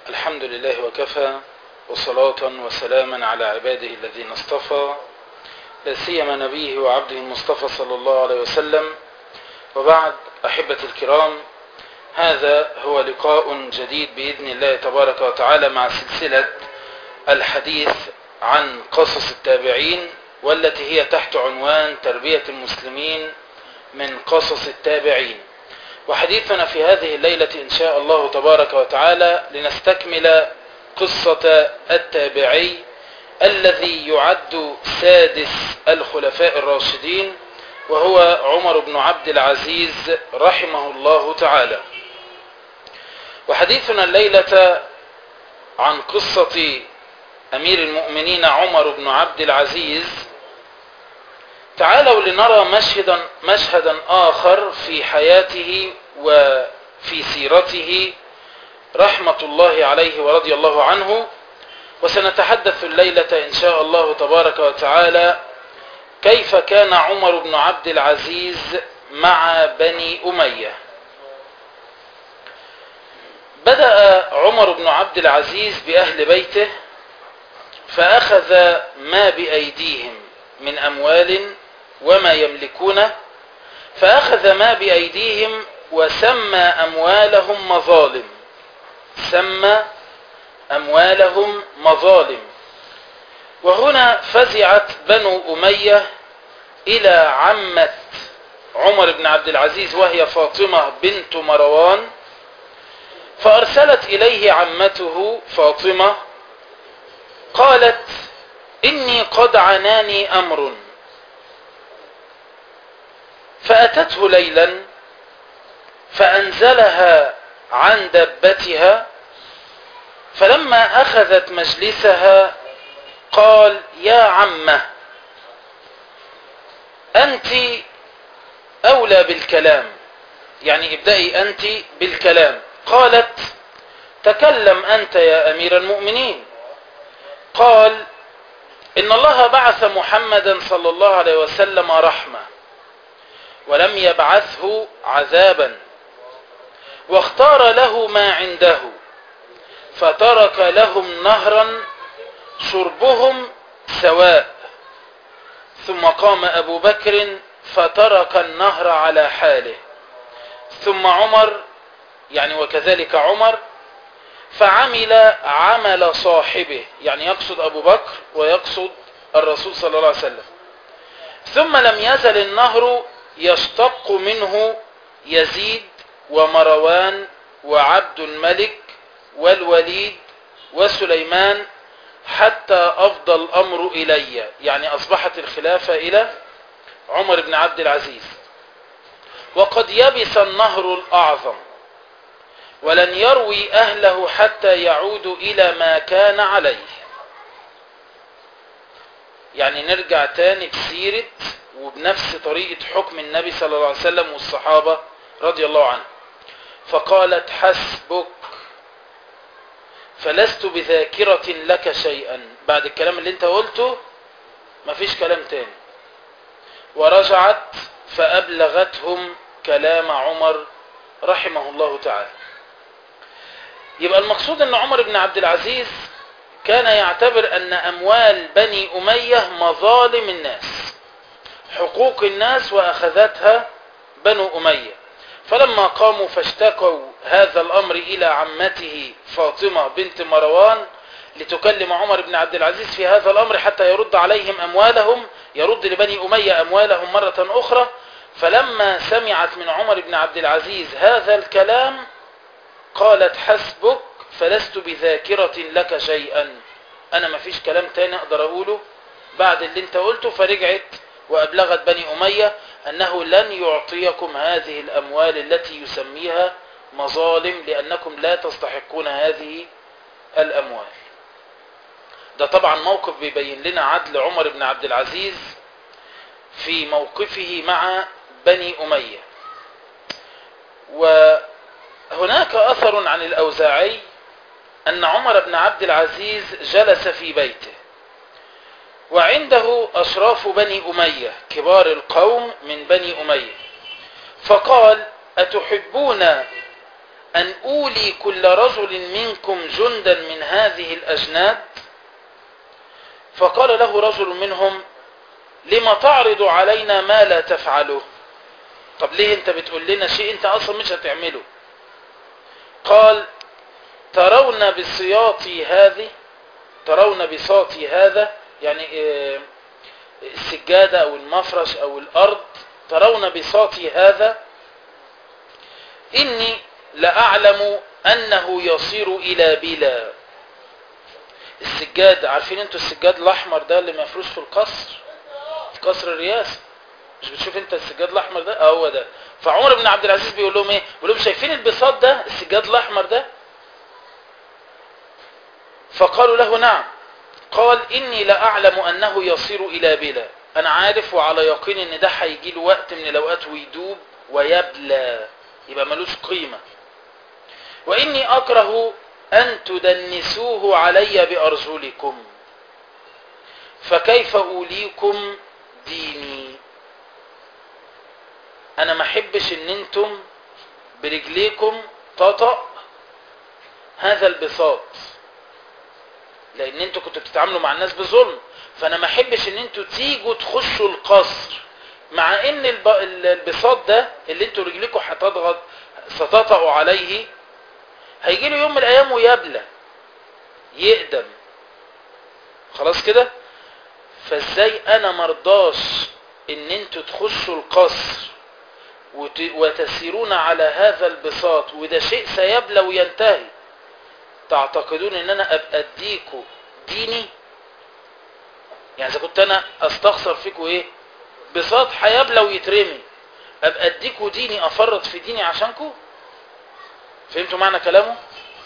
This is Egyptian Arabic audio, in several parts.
الحمد لله وكفى وصلاة وسلاما على عباده الذين اصطفى لا سيما نبيه وعبده المصطفى صلى الله عليه وسلم وبعد أحبة الكرام هذا هو لقاء جديد بإذن الله تبارك وتعالى مع سلسلة الحديث عن قصص التابعين والتي هي تحت عنوان تربية المسلمين من قصص التابعين وحديثنا في هذه الليلة إن شاء الله تبارك وتعالى لنستكمل قصة التابعي الذي يعد سادس الخلفاء الراشدين وهو عمر بن عبد العزيز رحمه الله تعالى وحديثنا الليلة عن قصة أمير المؤمنين عمر بن عبد العزيز تعالوا لنرى مشهدا, مشهدا آخر في حياته وفي سيرته رحمة الله عليه ورضي الله عنه وسنتحدث الليلة إن شاء الله تبارك وتعالى كيف كان عمر بن عبد العزيز مع بني أمية بدأ عمر بن عبد العزيز بأهل بيته فأخذ ما بأيديهم من أموال وما يملكونه فأخذ ما بأيديهم وسمى أموالهم مظالم سمى أموالهم مظالم وهنا فزعت بنو أمية إلى عمة عمر بن عبد العزيز وهي فاطمة بنت مروان فأرسلت إليه عمته فاطمة قالت إني قد عناني أمر فأتته ليلا فأنزلها عن دبتها فلما أخذت مجلسها قال يا عمه أنت أولى بالكلام يعني ابدأي أنت بالكلام قالت تكلم أنت يا أمير المؤمنين قال إن الله بعث محمدا صلى الله عليه وسلم رحمة ولم يبعثه عذابا واختار له ما عنده فترك لهم نهرا شربهم سواء ثم قام أبو بكر فترك النهر على حاله ثم عمر يعني وكذلك عمر فعمل عمل صاحبه يعني يقصد أبو بكر ويقصد الرسول صلى الله عليه وسلم ثم لم يزل النهر يشتق منه يزيد ومروان وعبد الملك والوليد وسليمان حتى أفضى الأمر إلي يعني أصبحت الخلافة إلى عمر بن عبد العزيز وقد يبس النهر الأعظم ولن يروي أهله حتى يعودوا إلى ما كان عليه يعني نرجع تاني بسيرة وبنفس طريقة حكم النبي صلى الله عليه وسلم والصحابة رضي الله عنه فقالت حسبك فلست بذاكرة لك شيئا بعد الكلام اللي انت قلته مفيش كلام تاني ورجعت فأبلغتهم كلام عمر رحمه الله تعالى يبقى المقصود ان عمر بن عبد العزيز كان يعتبر ان اموال بني امية مظالم الناس حقوق الناس واخذتها بنو امية فلما قاموا فاشتكوا هذا الامر الى عمته فاطمة بنت مروان لتكلم عمر بن عبد العزيز في هذا الامر حتى يرد عليهم اموالهم يرد لبني امية اموالهم مرة اخرى فلما سمعت من عمر بن عبد العزيز هذا الكلام قالت حسبك فلست بذاكرة لك شيئا انا ما فيش كلام تاني اقدر اقوله بعد اللي انت قلته فرجعت وابلغت بني امية انه لن يعطيكم هذه الاموال التي يسميها مظالم لانكم لا تستحقون هذه الاموال ده طبعا موقف بيبين لنا عدل عمر بن عبد العزيز في موقفه مع بني امية وهناك اثر عن الاوزاعي ان عمر بن عبد العزيز جلس في بيته وعنده أشراف بني أمية كبار القوم من بني أمية فقال أتحبون أن أولي كل رجل منكم جندا من هذه الأجناد فقال له رجل منهم لما تعرض علينا ما لا تفعله طب ليه انت بتقول لنا شيء انت اصلا مش هتعمله قال ترون بسياطي هذه ترون بساطي هذا يعني اه السجادة او المفرش او الارض ترون بساطي هذا اني لأعلم انه يصير الى بلا السجاد عارفين انتوا السجاد الاحمر ده اللي مفروش في القصر في قصر الرئاسة مش بتشوف انت السجاد الاحمر ده اه هو ده فعمر بن عبد العزيز بيقول لهم ايه بيقول لهم شايفين البساط ده السجاد الاحمر ده فقالوا له نعم قال اني لاعلم انه يصير الى بلا انا عارف وعلى يقين ان ده هيجي له وقت من الاوقات ويدوب ويبلى يبقى ملوش قيمه واني اكره ان تدنسوه علي بارجلكم فكيف اوليكم ديني انا ما احبش ان انتم برجليكم تطأ هذا البساط لان انتوا كنتوا بتتعاملوا مع الناس بظلم فانا ما احبش ان انتوا تيجوا تخشوا القصر مع ان الب... البساط ده اللي انتوا رجليكم هتضغط ستطأوا عليه هيجي له يوم من الايام ويبلى يقدم خلاص كده فازاي انا مرضاش ان انتوا تخشوا القصر وت... وتسيرون على هذا البساط وده شيء سيبلى وينتهي تعتقدون ان انا ابقى اديكوا ديني يعني اذا كنت انا استخسر فيكوا ايه بساط هيبلى ويترمي ابقى اديكوا ديني افرط في ديني عشانكوا فهمتوا معنى كلامه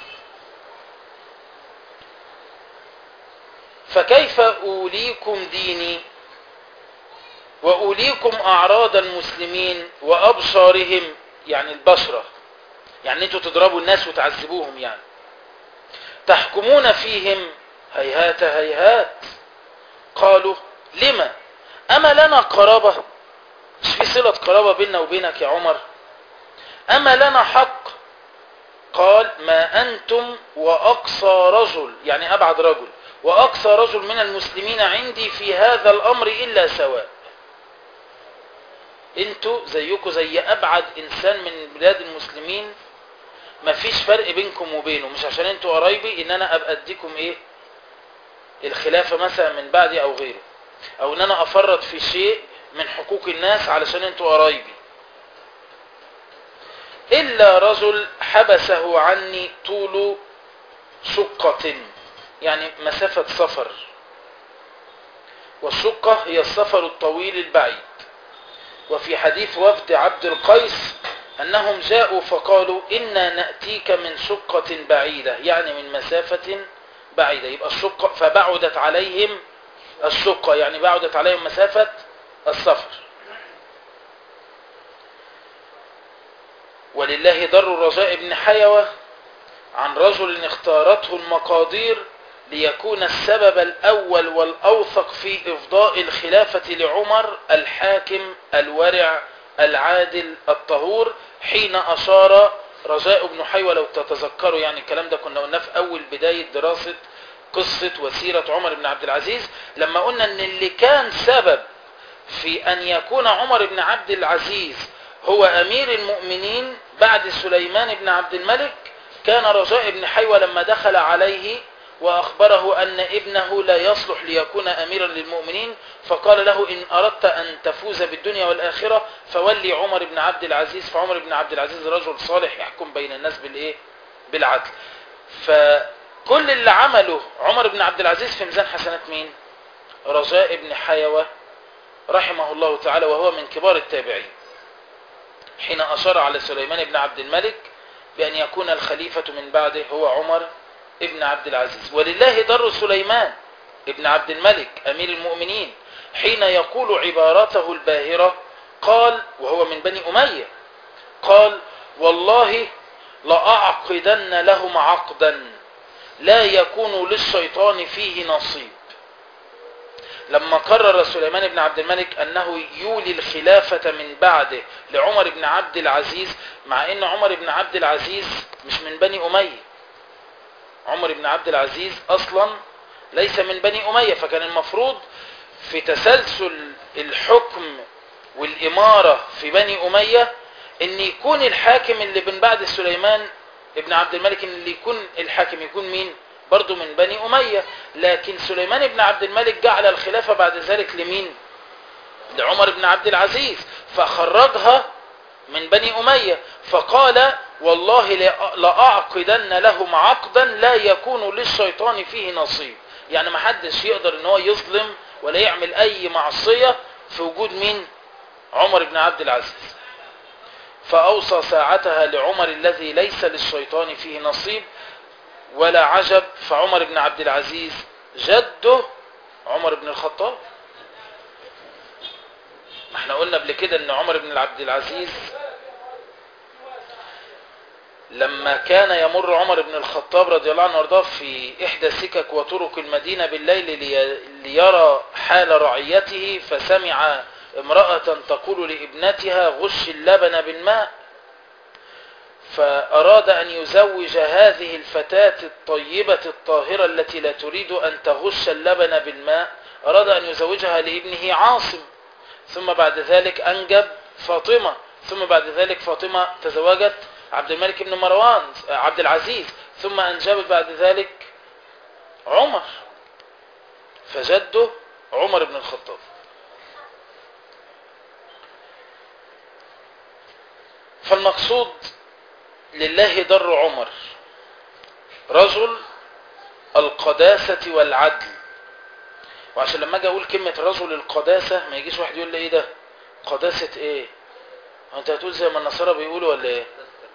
فكيف أوليكم ديني وأوليكم أعراض المسلمين وأبصارهم يعني البشرة يعني انتوا تضربوا الناس وتعذبوهم يعني تحكمون فيهم هيهات هيهات قالوا لما أما لنا قرابة مش في صلة قرابة بيننا وبينك يا عمر أما لنا حق قال ما أنتم وأقصى رجل يعني أبعد رجل وأقصى رجل من المسلمين عندي في هذا الأمر إلا سواء انتوا زيكم زي أبعد إنسان من بلاد المسلمين مفيش فرق بينكم وبينه مش عشان انتوا قرايبي ان انا ابقى اديكم ايه الخلافة مثلا من بعدي او غيره او ان انا افرط في شيء من حقوق الناس علشان انتوا قرايبي الا رجل حبسه عني طول شقة يعني مسافة سفر والشقة هي السفر الطويل البعيد وفي حديث وفد عبد القيس أنهم جاءوا فقالوا إنا نأتيك من شقة بعيدة يعني من مسافة بعيدة يبقى الشقة فبعدت عليهم الشقة يعني بعدت عليهم مسافة السفر ولله در الرجاء بن حيوة عن رجل اختارته المقادير ليكون السبب الأول والأوثق في إفضاء الخلافة لعمر الحاكم الورع العادل الطهور حين أشار رجاء بن حيوة لو تتذكروا يعني الكلام ده كنا قلناه في أول بداية دراسة قصة وسيرة عمر بن عبد العزيز لما قلنا أن اللي كان سبب في أن يكون عمر بن عبد العزيز هو أمير المؤمنين بعد سليمان بن عبد الملك كان رجاء بن حيوة لما دخل عليه وأخبره أن ابنه لا يصلح ليكون أميرا للمؤمنين فقال له إن أردت أن تفوز بالدنيا والآخرة فولي عمر بن عبد العزيز فعمر بن عبد العزيز رجل صالح يحكم بين الناس بالإيه؟ بالعدل فكل اللي عمله عمر بن عبد العزيز في ميزان حسنات مين رجاء بن حيوة رحمه الله تعالى وهو من كبار التابعين حين أشار على سليمان بن عبد الملك بأن يكون الخليفة من بعده هو عمر ابن عبد العزيز ولله در سليمان ابن عبد الملك أمير المؤمنين حين يقول عبارته الباهرة قال وهو من بني أمية قال والله لأعقدن لهم عقدا لا يكون للشيطان فيه نصيب لما قرر سليمان بن عبد الملك أنه يولي الخلافة من بعده لعمر بن عبد العزيز مع أن عمر بن عبد العزيز مش من بني أمية عمر بن عبد العزيز أصلا ليس من بني أمية فكان المفروض في تسلسل الحكم والإمارة في بني أمية أن يكون الحاكم اللي من بعد سليمان ابن عبد الملك أن اللي يكون الحاكم يكون مين برضو من بني أمية لكن سليمان بن عبد الملك جعل الخلافة بعد ذلك لمين لعمر بن عبد العزيز فخرجها من بني أمية فقال والله لأعقدن لهم عقدا لا يكون للشيطان فيه نصيب يعني ما حدش يقدر ان هو يظلم ولا يعمل اي معصية في وجود مين عمر بن عبد العزيز فأوصى ساعتها لعمر الذي ليس للشيطان فيه نصيب ولا عجب فعمر بن عبد العزيز جده عمر بن الخطاب ما احنا قلنا قبل كده ان عمر بن عبد العزيز لما كان يمر عمر بن الخطاب رضي الله عنه وارضاه في إحدى سكك وطرق المدينة بالليل ليرى حال رعيته فسمع امرأة تقول لابنتها غش اللبن بالماء فأراد أن يزوج هذه الفتاة الطيبة الطاهرة التي لا تريد أن تغش اللبن بالماء أراد أن يزوجها لابنه عاصم ثم بعد ذلك أنجب فاطمة ثم بعد ذلك فاطمة تزوجت عبد الملك بن مروان عبد العزيز ثم أنجبت بعد ذلك عمر فجده عمر بن الخطاب فالمقصود لله در عمر رجل القداسة والعدل وعشان لما اجي اقول كلمة رجل القداسة ما يجيش واحد يقول لي ايه ده قداسة ايه انت هتقول زي ما النصارى بيقولوا ولا ايه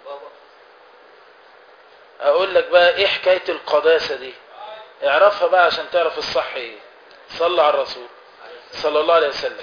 اقول لك بقى ايه حكاية القداسة دي اعرفها بقى عشان تعرف الصح ايه صلى على الرسول صلى الله عليه وسلم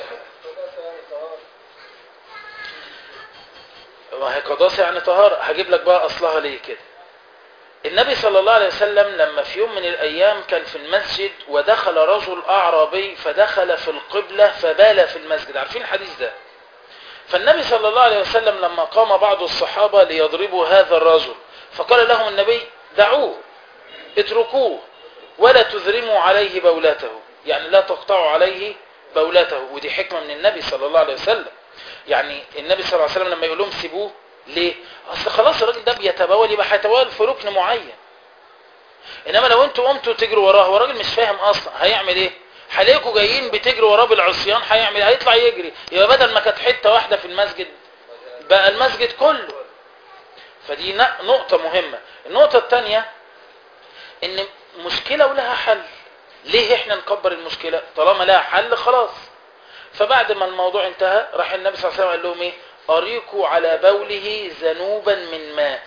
ما هي قداسة يعني طهارة هجيب لك بقى اصلها ليه كده النبي صلى الله عليه وسلم لما في يوم من الايام كان في المسجد ودخل رجل اعرابي فدخل في القبلة فبال في المسجد عارفين الحديث ده فالنبي صلى الله عليه وسلم لما قام بعض الصحابة ليضربوا هذا الرجل فقال لهم النبي دعوه اتركوه ولا تذرموا عليه بولته يعني لا تقطعوا عليه بولته ودي حكمة من النبي صلى الله عليه وسلم يعني النبي صلى الله عليه وسلم لما يقول لهم سيبوه ليه اصل خلاص الراجل ده بيتبول يبقى هيتبول في ركن معين انما لو انتوا قمتوا تجروا وراه هو الراجل مش فاهم اصلا هيعمل ايه هلاقيكوا جايين بتجروا وراه بالعصيان هيعمل هيطلع يجري يبقى بدل ما كانت حته واحده في المسجد بقى المسجد كله فدي نقطه مهمه النقطه الثانيه ان مشكله ولها حل ليه احنا نكبر المشكله طالما لها حل خلاص فبعد ما الموضوع انتهى راح النبي صلى الله عليه وسلم قال لهم ايه أريقوا على بوله ذنوبا من ماء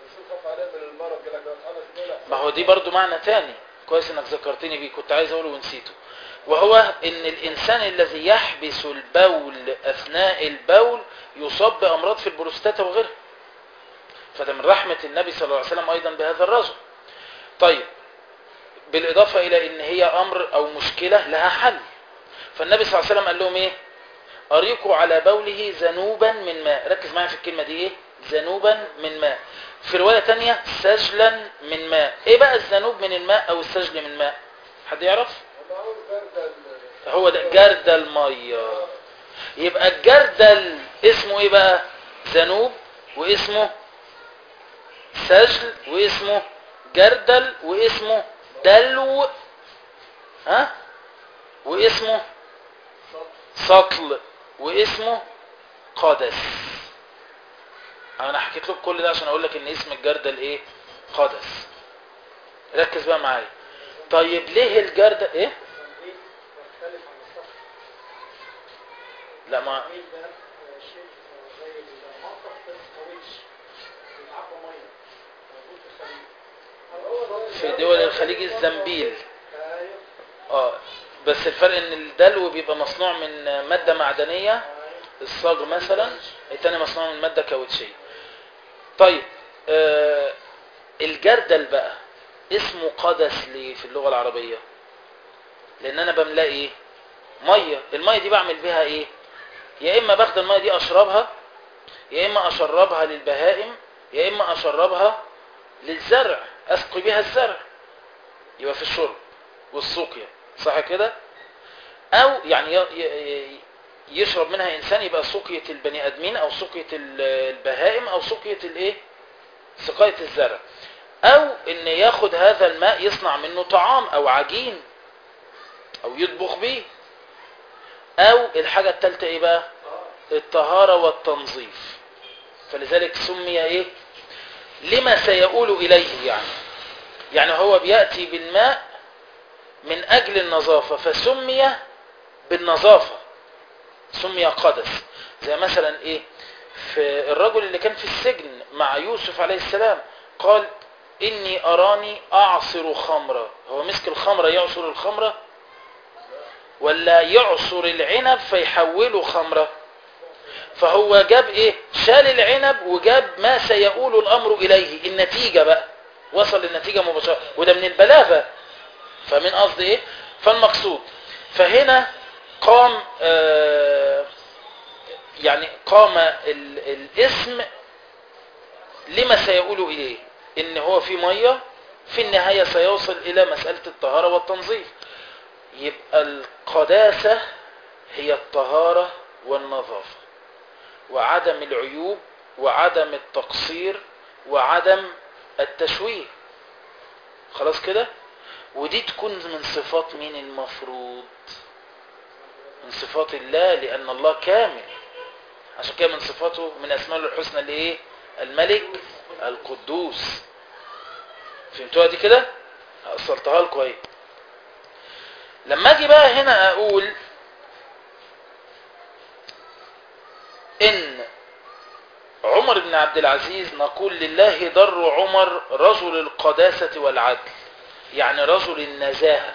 ما هو دي برضو معنى تاني كويس انك ذكرتني بيه كنت عايز اقوله ونسيته وهو ان الانسان الذي يحبس البول اثناء البول يصاب بامراض في البروستاتا وغيرها فده من رحمة النبي صلى الله عليه وسلم ايضا بهذا الرجل طيب بالاضافة الى ان هي امر او مشكلة لها حل فالنبي صلى الله عليه وسلم قال لهم ايه أريقوا على بوله ذنوبا من ماء ركز معايا في الكلمة دي ايه ذنوبا من ماء في رواية تانية سجلا من ماء ايه بقى الذنوب من الماء او السجل من ماء حد يعرف هو ده جردل مية يبقى الجردل اسمه ايه بقى ذنوب واسمه سجل واسمه جردل واسمه دلو ها واسمه سطل واسمه قدس انا حكيت لكم كل ده عشان اقول لك ان اسم الجردل ايه قدس ركز بقى معايا طيب ليه الجردل ايه لا ما في دول الخليج الزنبيل اه بس الفرق ان الدلو بيبقى مصنوع من مادة معدنية الصاج مثلا التاني مصنوع من مادة كاوتشية طيب آه الجردل بقى اسمه قدس ليه في اللغة العربية لان انا بملاه ايه ميه الميه دي بعمل بيها ايه يا اما باخد الميه دي اشربها يا اما اشربها للبهائم يا اما اشربها للزرع اسقي بها الزرع يبقى في الشرب والسقيا صح كده او يعني ي- ي- يشرب منها انسان يبقى سقية البني ادمين او سقية ال- البهائم او سقية الايه سقاية الزرع او ان ياخد هذا الماء يصنع منه طعام او عجين او يطبخ بيه او الحاجة التالتة ايه بقى الطهارة والتنظيف فلذلك سمي ايه لما سيؤول اليه يعني يعني هو بيأتي بالماء من اجل النظافة فسمي بالنظافة سمي قدس زي مثلا ايه في الرجل اللي كان في السجن مع يوسف عليه السلام قال اني اراني اعصر خمرة هو مسك الخمرة يعصر الخمرة ولا يعصر العنب فيحوله خمرة فهو جاب ايه شال العنب وجاب ما سيؤول الامر اليه النتيجة بقى وصل للنتيجة مباشرة وده من البلاغة فمن قصد ايه فالمقصود فهنا قام آه يعني قام ال الاسم لما سيقول اليه ان هو في ميه في النهايه سيوصل الى مساله الطهاره والتنظيف يبقى القداسه هي الطهاره والنظافه وعدم العيوب وعدم التقصير وعدم التشويه خلاص كده ودي تكون من صفات مين المفروض من صفات الله لأن الله كامل عشان كده من صفاته من أسماء الحسنى اللي ايه الملك القدوس فهمتوها دي كده أصلتها لكم اهي لما اجي بقى هنا اقول ان عمر بن عبد العزيز نقول لله در عمر رجل القداسة والعدل يعني رجل النزاهة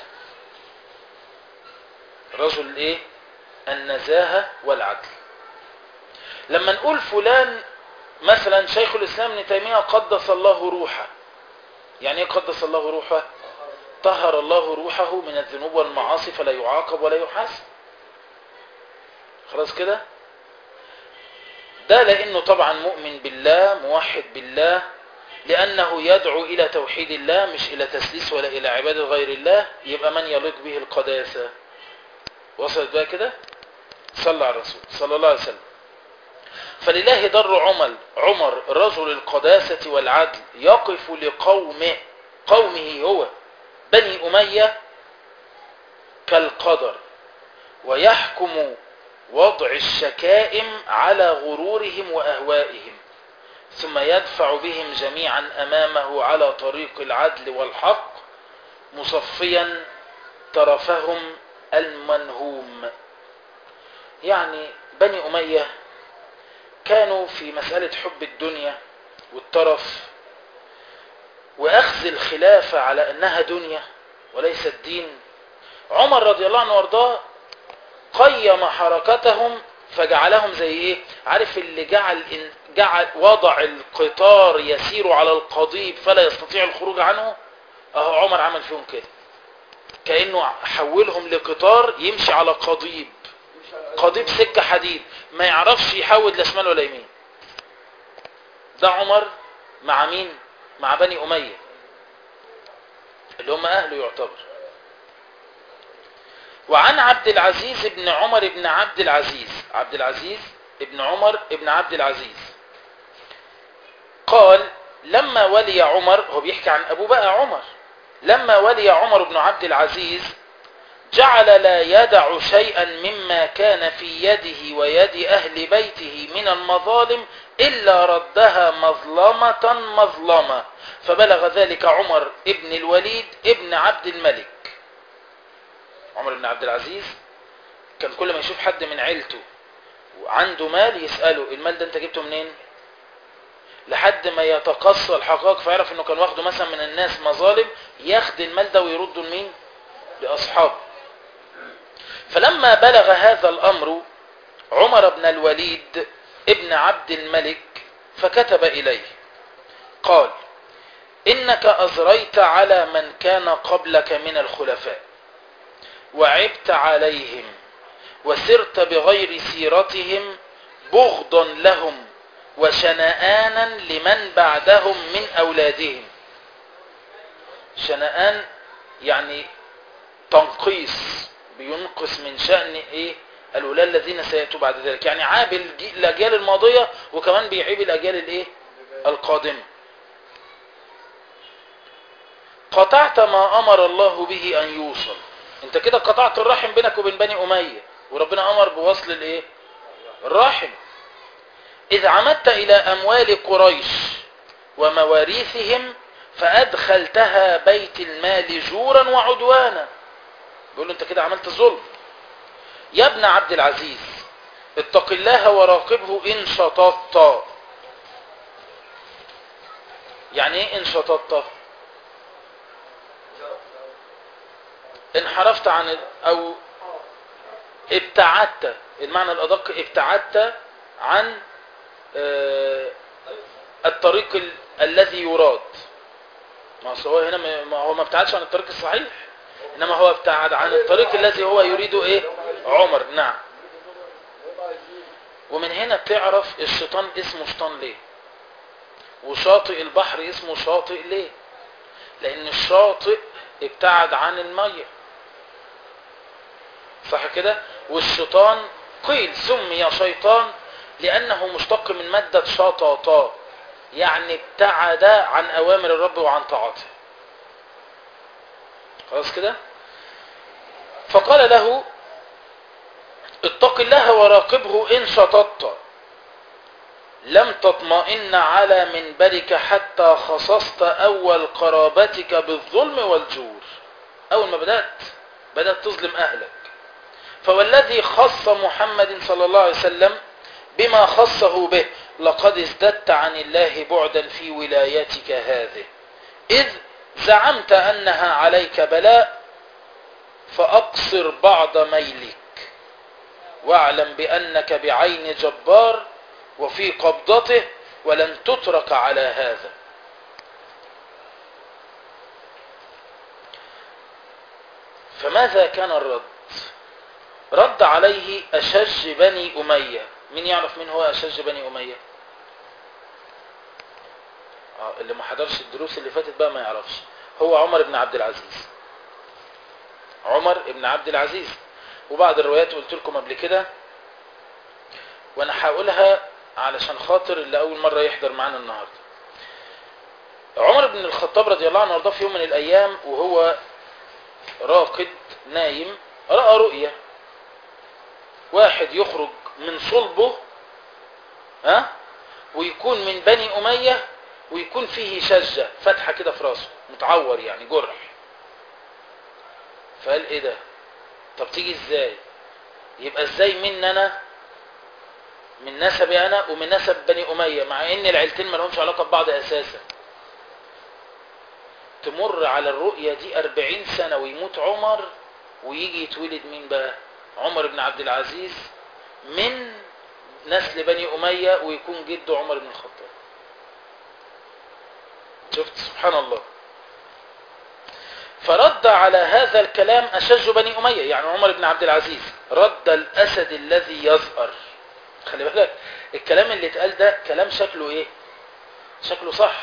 رجل ايه النزاهة والعدل لما نقول فلان مثلا شيخ الاسلام ابن تيمية قدس الله روحه يعني ايه قدس الله روحه طهر الله روحه من الذنوب والمعاصي فلا يعاقب ولا يحاسب خلاص كده ده لانه طبعا مؤمن بالله موحد بالله لانه يدعو الى توحيد الله مش الى تسليس ولا الى عبادة غير الله يبقى من يليق به القداسة وصلت بقى كده صلى على الرسول صلى الله عليه وسلم فلله در عمر عمر رجل القداسة والعدل يقف لقومه قومه هو بني أمية كالقدر ويحكم وضع الشكائم على غرورهم وأهوائهم ثم يدفع بهم جميعا أمامه على طريق العدل والحق مصفيا طرفهم المنهوم يعني بني أمية كانوا في مسألة حب الدنيا والطرف وأخذ الخلافة على أنها دنيا وليست دين عمر رضي الله عنه وارضاه قيم حركتهم فجعلهم زي ايه عارف اللي جعل إن جعل وضع القطار يسير على القضيب فلا يستطيع الخروج عنه اهو عمر عمل فيهم كده كانه حولهم لقطار يمشي على قضيب قضيب سكه حديد ما يعرفش يحود لا شمال ولا يمين ده عمر مع مين مع بني اميه اللي هم اهله يعتبر وعن عبد العزيز بن عمر بن عبد العزيز عبد العزيز ابن عمر ابن عبد العزيز قال لما ولي عمر هو بيحكي عن أبو بقى عمر لما ولي عمر بن عبد العزيز جعل لا يدع شيئا مما كان في يده ويد أهل بيته من المظالم إلا ردها مظلمة مظلمة فبلغ ذلك عمر ابن الوليد ابن عبد الملك عمر بن عبد العزيز كان كل ما يشوف حد من عيلته وعنده مال يسأله المال ده انت جبته منين لحد ما يتقصى الحقائق فيعرف انه كان واخده مثلا من الناس مظالم ياخد المال ده ويرده لمين لاصحابه فلما بلغ هذا الامر عمر بن الوليد ابن عبد الملك فكتب اليه قال انك ازريت على من كان قبلك من الخلفاء وعبت عليهم وسرت بغير سيرتهم بغضا لهم وشنآنا لمن بعدهم من أولادهم شنآن يعني تنقيص بينقص من شأن إيه الأولاد الذين سيأتوا بعد ذلك يعني عاب الجي- الأجيال الماضية وكمان بيعيب الأجيال الإيه القادمة قطعت ما أمر الله به أن يوصل انت كده قطعت الرحم بينك وبين بني أمية وربنا أمر بوصل الإيه الرحم إذ عمدت إلى أموال قريش ومواريثهم فأدخلتها بيت المال جورا وعدوانا بيقول له أنت كده عملت ظلم يا ابن عبد العزيز اتق الله وراقبه إن شططت يعني ايه إن شططت انحرفت عن ال- أو ابتعدت المعنى الأدق ابتعدت عن آه، الطريق ال- الذي يراد ما أصل هو هنا ما- ما هو ما ابتعدش عن الطريق الصحيح انما هو ابتعد عن الطريق الذي هو يريده ايه عمر نعم ومن هنا تعرف الشيطان اسمه شيطان ليه وشاطئ البحر اسمه شاطئ ليه لان الشاطئ ابتعد عن المية صح كده والشيطان قيل سمي شيطان لانه مشتق من مادة شططا يعني ابتعد عن اوامر الرب وعن طاعته خلاص كده فقال له اتق الله وراقبه ان شططت لم تطمئن على منبرك حتى خصصت اول قرابتك بالظلم والجور اول ما بدأت بدأت تظلم اهلك فوالذي خص محمد صلى الله عليه وسلم بما خصه به لقد ازددت عن الله بعدا في ولايتك هذه إذ زعمت أنها عليك بلاء فأقصر بعض ميلك واعلم بأنك بعين جبار وفي قبضته ولن تترك على هذا فماذا كان الرد رد عليه أشج بني أمية مين يعرف مين هو أشج بني أمية آه اللي ما حضرش الدروس اللي فاتت بقى ما يعرفش هو عمر بن عبد العزيز عمر بن عبد العزيز وبعض الروايات قلت لكم قبل كده وانا هقولها علشان خاطر اللي اول مرة يحضر معانا النهاردة عمر بن الخطاب رضي الله عنه وارضاه في يوم من الايام وهو راقد نايم رأى رؤية واحد يخرج من صلبه ها ويكون من بني أمية ويكون فيه شجة فتحة كده في راسه متعور يعني جرح فقال ايه ده طب تيجي ازاي يبقى ازاي من انا من نسبي انا ومن نسب بني أمية مع ان العيلتين ما لهمش علاقة ببعض اساسا تمر على الرؤية دي أربعين سنة ويموت عمر ويجي يتولد مين بقى عمر بن عبد العزيز من نسل بني أمية ويكون جده عمر بن الخطاب شفت سبحان الله فرد على هذا الكلام أشج بني أمية يعني عمر بن عبد العزيز رد الأسد الذي يزأر خلي بالك الكلام اللي اتقال ده كلام شكله ايه شكله صح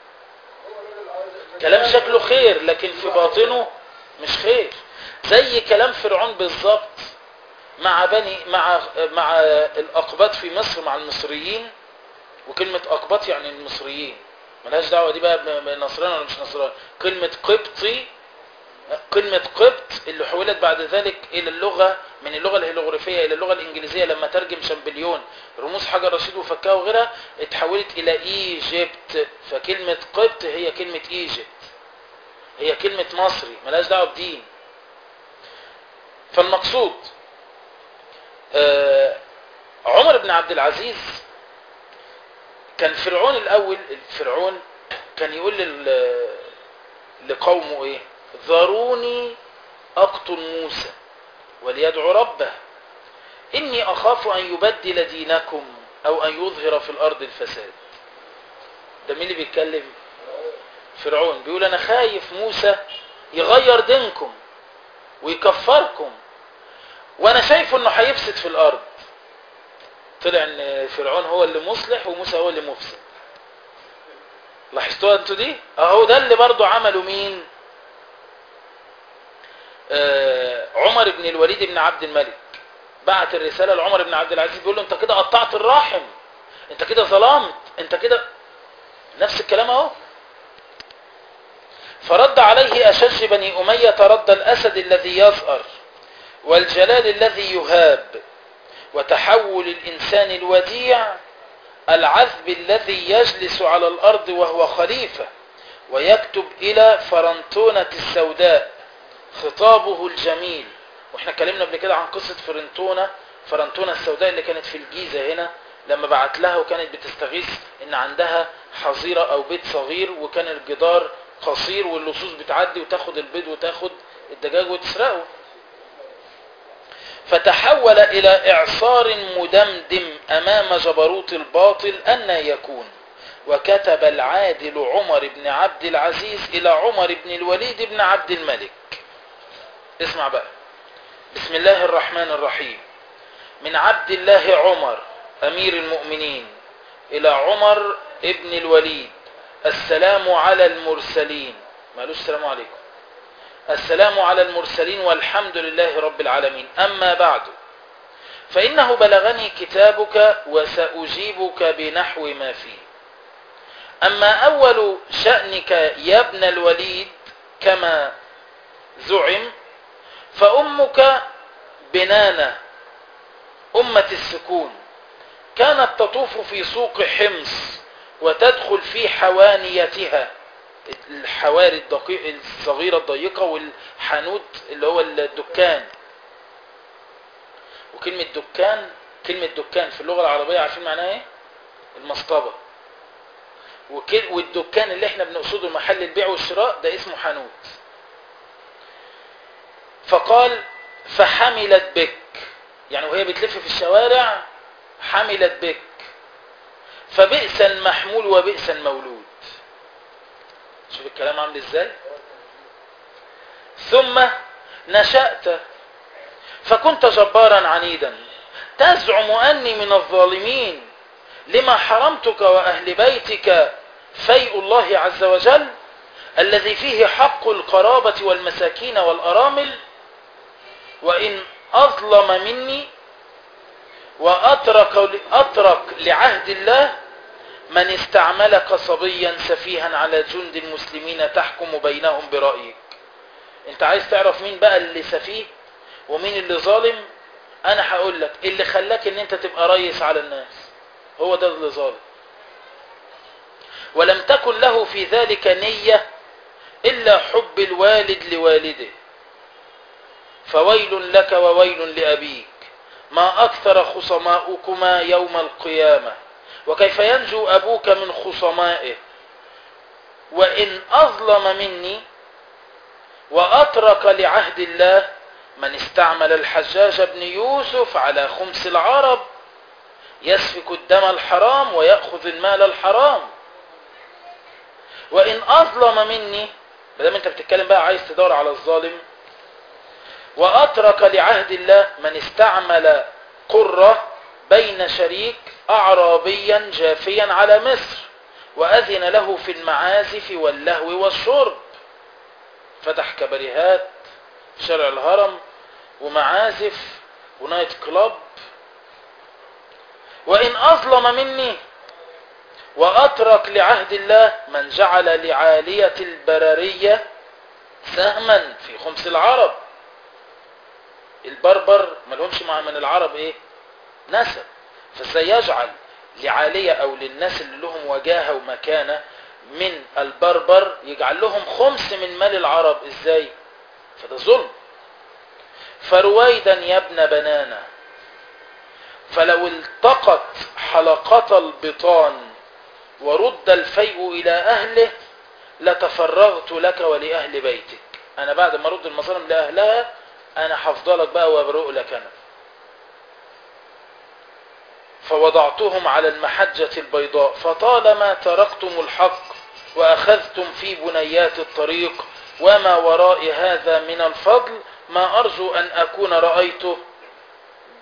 كلام شكله خير لكن في باطنه مش خير زي كلام فرعون بالظبط مع بني مع مع الاقباط في مصر مع المصريين وكلمه اقباط يعني المصريين ملهاش دعوه دي بقى بنصراني ولا مش نصراني كلمه قبطي كلمة قبط اللي حولت بعد ذلك إلى اللغة من اللغة الهيروغليفية إلى اللغة الإنجليزية لما ترجم شامبليون رموز حجر رشيد وفكها وغيرها اتحولت إلى إيجيبت فكلمة قبط هي كلمة إيجيبت هي كلمة مصري ملهاش دعوة بدين فالمقصود آه عمر بن عبد العزيز كان فرعون الأول فرعون كان يقول لل- لقومه إيه ذروني أقتل موسى وليدعو ربه إني أخاف أن يبدل دينكم أو أن يظهر في الأرض الفساد ده مين اللي بيتكلم فرعون بيقول أنا خايف موسى يغير دينكم ويكفركم وانا شايف انه هيفسد في الارض طلع ان فرعون هو اللي مصلح وموسى هو اللي مفسد لاحظتوها انتوا دي اهو ده اللي برضو عمله مين آه عمر بن الوليد بن عبد الملك بعت الرسالة لعمر بن عبد العزيز بيقول له انت كده قطعت الرحم انت كده ظلمت انت كده نفس الكلام اهو فرد عليه أشج بني أمية رد الأسد الذي يظهر والجلال الذي يهاب وتحول الإنسان الوديع العذب الذي يجلس على الأرض وهو خليفة ويكتب إلى فرنتونة السوداء خطابه الجميل واحنا اتكلمنا قبل كده عن قصة فرنتونة فرنتونة السوداء اللي كانت في الجيزة هنا لما بعت لها وكانت بتستغيث ان عندها حظيرة او بيت صغير وكان الجدار قصير واللصوص بتعدي وتاخد البيض وتاخد الدجاج وتسرقه فتحول إلى إعصار مدمدم أمام جبروت الباطل أن يكون وكتب العادل عمر بن عبد العزيز إلى عمر بن الوليد بن عبد الملك اسمع بقى بسم الله الرحمن الرحيم من عبد الله عمر أمير المؤمنين إلى عمر ابن الوليد السلام على المرسلين مالوش السلام عليكم السلام على المرسلين والحمد لله رب العالمين أما بعد فإنه بلغني كتابك وسأجيبك بنحو ما فيه أما أول شأنك يا ابن الوليد كما زعم فأمك بنانة أمة السكون كانت تطوف في سوق حمص وتدخل في حوانيتها الحواري الدقيق الصغيرة الضيقة والحانوت اللي هو الدكان وكلمة دكان كلمة دكان في اللغة العربية عارفين معناها ايه المصطبة والدكان اللي احنا بنقصده محل البيع والشراء ده اسمه حانوت فقال فحملت بك يعني وهي بتلف في الشوارع حملت بك فبئس المحمول وبئس المولود شوف الكلام عامل ازاي ثم نشأت فكنت جبارا عنيدا تزعم أني من الظالمين لما حرمتك وأهل بيتك فيء الله عز وجل الذي فيه حق القرابة والمساكين والأرامل وإن أظلم مني وأترك أترك لعهد الله من استعملك صبيا سفيها على جند المسلمين تحكم بينهم برأيك انت عايز تعرف مين بقى اللي سفيه ومين اللي ظالم انا هقول لك اللي خلاك ان انت تبقى ريس على الناس هو ده اللي ظالم ولم تكن له في ذلك نية إلا حب الوالد لوالده فويل لك وويل لأبيك ما أكثر خصماؤكما يوم القيامة وكيف ينجو أبوك من خصمائه وإن أظلم مني وأترك لعهد الله من استعمل الحجاج بن يوسف على خمس العرب يسفك الدم الحرام ويأخذ المال الحرام وإن أظلم مني بدل انت بتتكلم بقى عايز تدور على الظالم وأترك لعهد الله من استعمل قرة بين شريك أعرابيا جافيا على مصر وأذن له في المعازف واللهو والشرب فتح كبريهات في شارع الهرم ومعازف ونايت كلاب وإن أظلم مني وأترك لعهد الله من جعل لعالية البرارية سهما في خمس العرب البربر ما لهمش مع من العرب ايه نسب فازاي يجعل لعالية او للناس اللي لهم وجاهة ومكانة من البربر يجعل لهم خمس من مال العرب ازاي فده ظلم فرويدا يا ابن بنانا فلو التقت حلقة البطان ورد الفيء إلى أهله لتفرغت لك ولأهل بيتك أنا بعد ما أرد المظالم لأهلها أنا حفضلك بقى وأبرؤ لك أنا فوضعتهم على المحجة البيضاء فطالما تركتم الحق وأخذتم في بنيات الطريق وما وراء هذا من الفضل ما أرجو أن أكون رأيته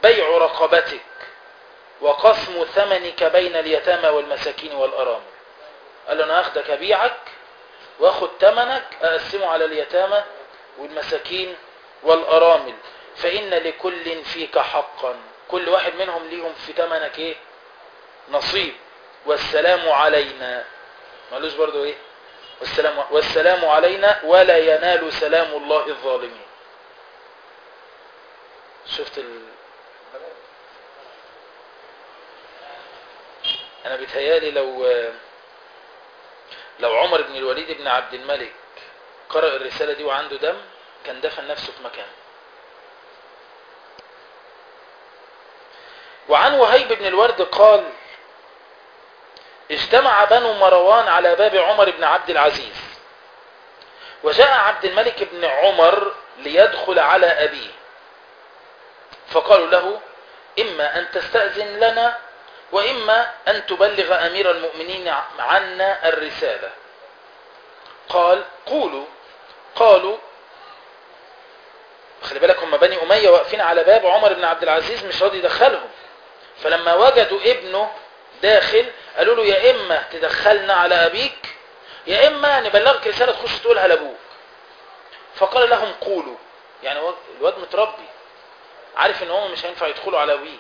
بيع رقبتك وقسم ثمنك بين اليتامى والمساكين والأرامل قال له أنا أخدك أبيعك وأخد ثمنك أقسمه على اليتامى والمساكين والأرامل فإن لكل فيك حقا كل واحد منهم ليهم في ثمنك إيه نصيب والسلام علينا مالوش برضو إيه والسلام, والسلام علينا ولا ينال سلام الله الظالمين شفت ال... انا بيتهيالي لو لو عمر بن الوليد بن عبد الملك قرأ الرسالة دي وعنده دم كان دفن نفسه في مكانه وعن وهيب بن الورد قال اجتمع بنو مروان على باب عمر بن عبد العزيز وجاء عبد الملك بن عمر ليدخل على أبيه فقالوا له إما أن تستأذن لنا وإما أن تبلغ أمير المؤمنين عنا الرسالة قال قولوا قالوا خلي بالك هم بني أمية واقفين على باب عمر بن عبد العزيز مش راضي يدخلهم فلما وجدوا ابنه داخل قالوا له يا إما تدخلنا على أبيك يا إما نبلغك رسالة تخش تقولها لأبوك فقال لهم قولوا يعني الواد متربي عارف ان هم مش هينفع يدخلوا على أبيه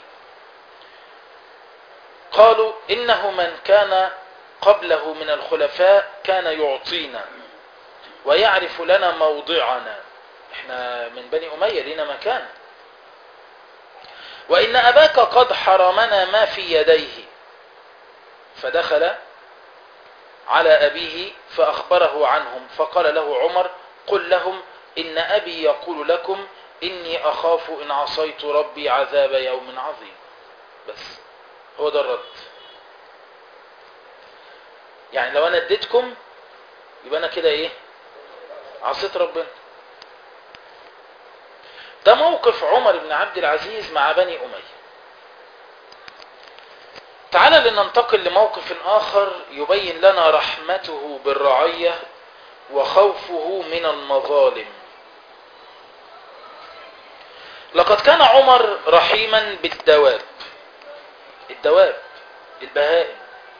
قالوا إنه من كان قبله من الخلفاء كان يعطينا ويعرف لنا موضعنا احنا من بني أمية لنا مكان وإن أباك قد حرمنا ما في يديه فدخل على أبيه فأخبره عنهم فقال له عمر قل لهم إن أبي يقول لكم إني أخاف إن عصيت ربي عذاب يوم عظيم بس هو ده الرد يعني لو أنا اديتكم يبقى أنا كده إيه عصيت ربنا ده موقف عمر بن عبد العزيز مع بني أمية تعال لننتقل لموقف آخر يبين لنا رحمته بالرعية وخوفه من المظالم لقد كان عمر رحيما بالدواب الدواب البهائم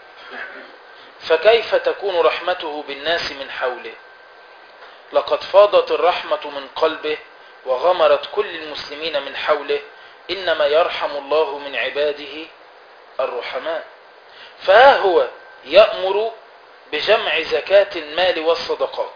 فكيف تكون رحمته بالناس من حوله لقد فاضت الرحمة من قلبه وغمرت كل المسلمين من حوله إنما يرحم الله من عباده الرحماء فها هو يأمر بجمع زكاة المال والصدقات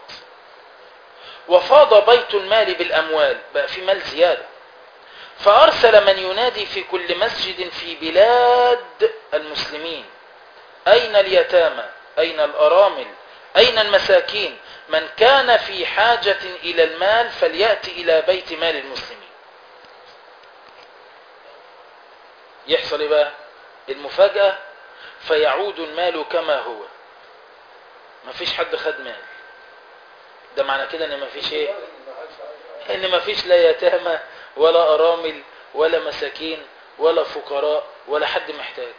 وفاض بيت المال بالأموال بقى في مال زيادة فأرسل من ينادي في كل مسجد في بلاد المسلمين أين اليتامى أين الأرامل أين المساكين من كان في حاجة إلى المال فليأتي إلى بيت مال المسلمين يحصل إيه بقى المفاجأة فيعود المال كما هو مفيش حد خد مال ده معنى كده ان مفيش ايه ان مفيش لا يتامى ولا ارامل ولا مساكين ولا فقراء ولا حد محتاج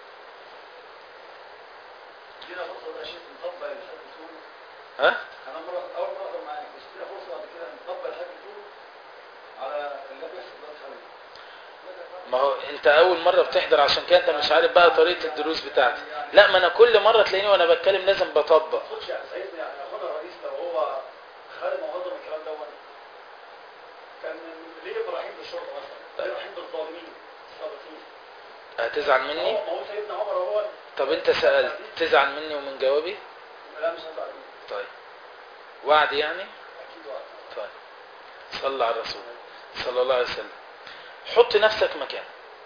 ادينا فرصه بقى شيخ نطبق الحاج طول ها انا مره اول مره أقدر معاك بس ادينا فرصه بعد كده نطبق الحاج طول على اللي بيحصل دلوقتي حاليا ما هو انت اول مرة بتحضر عشان كده انت مش عارف بقى طريقة الدروس بتاعتي لا ما انا كل مرة تلاقيني وانا بتكلم لازم بطبق ما تاخدش يعني سيدنا يعني اخونا الرئيس لو هو خارج منظم الكلام دوت كان ليه ابراهيم بالشرطه مثلا ليه ابراهيم بالظالمين السابقين هتزعل ما مني هو ما هو سيدنا عمر هو طب انت سألت تزعل مني ومن جوابي لا مش هزعل منه طيب وعد يعني اكيد وقت طيب صلى على الرسول صلى الله عليه وسلم حط نفسك مكان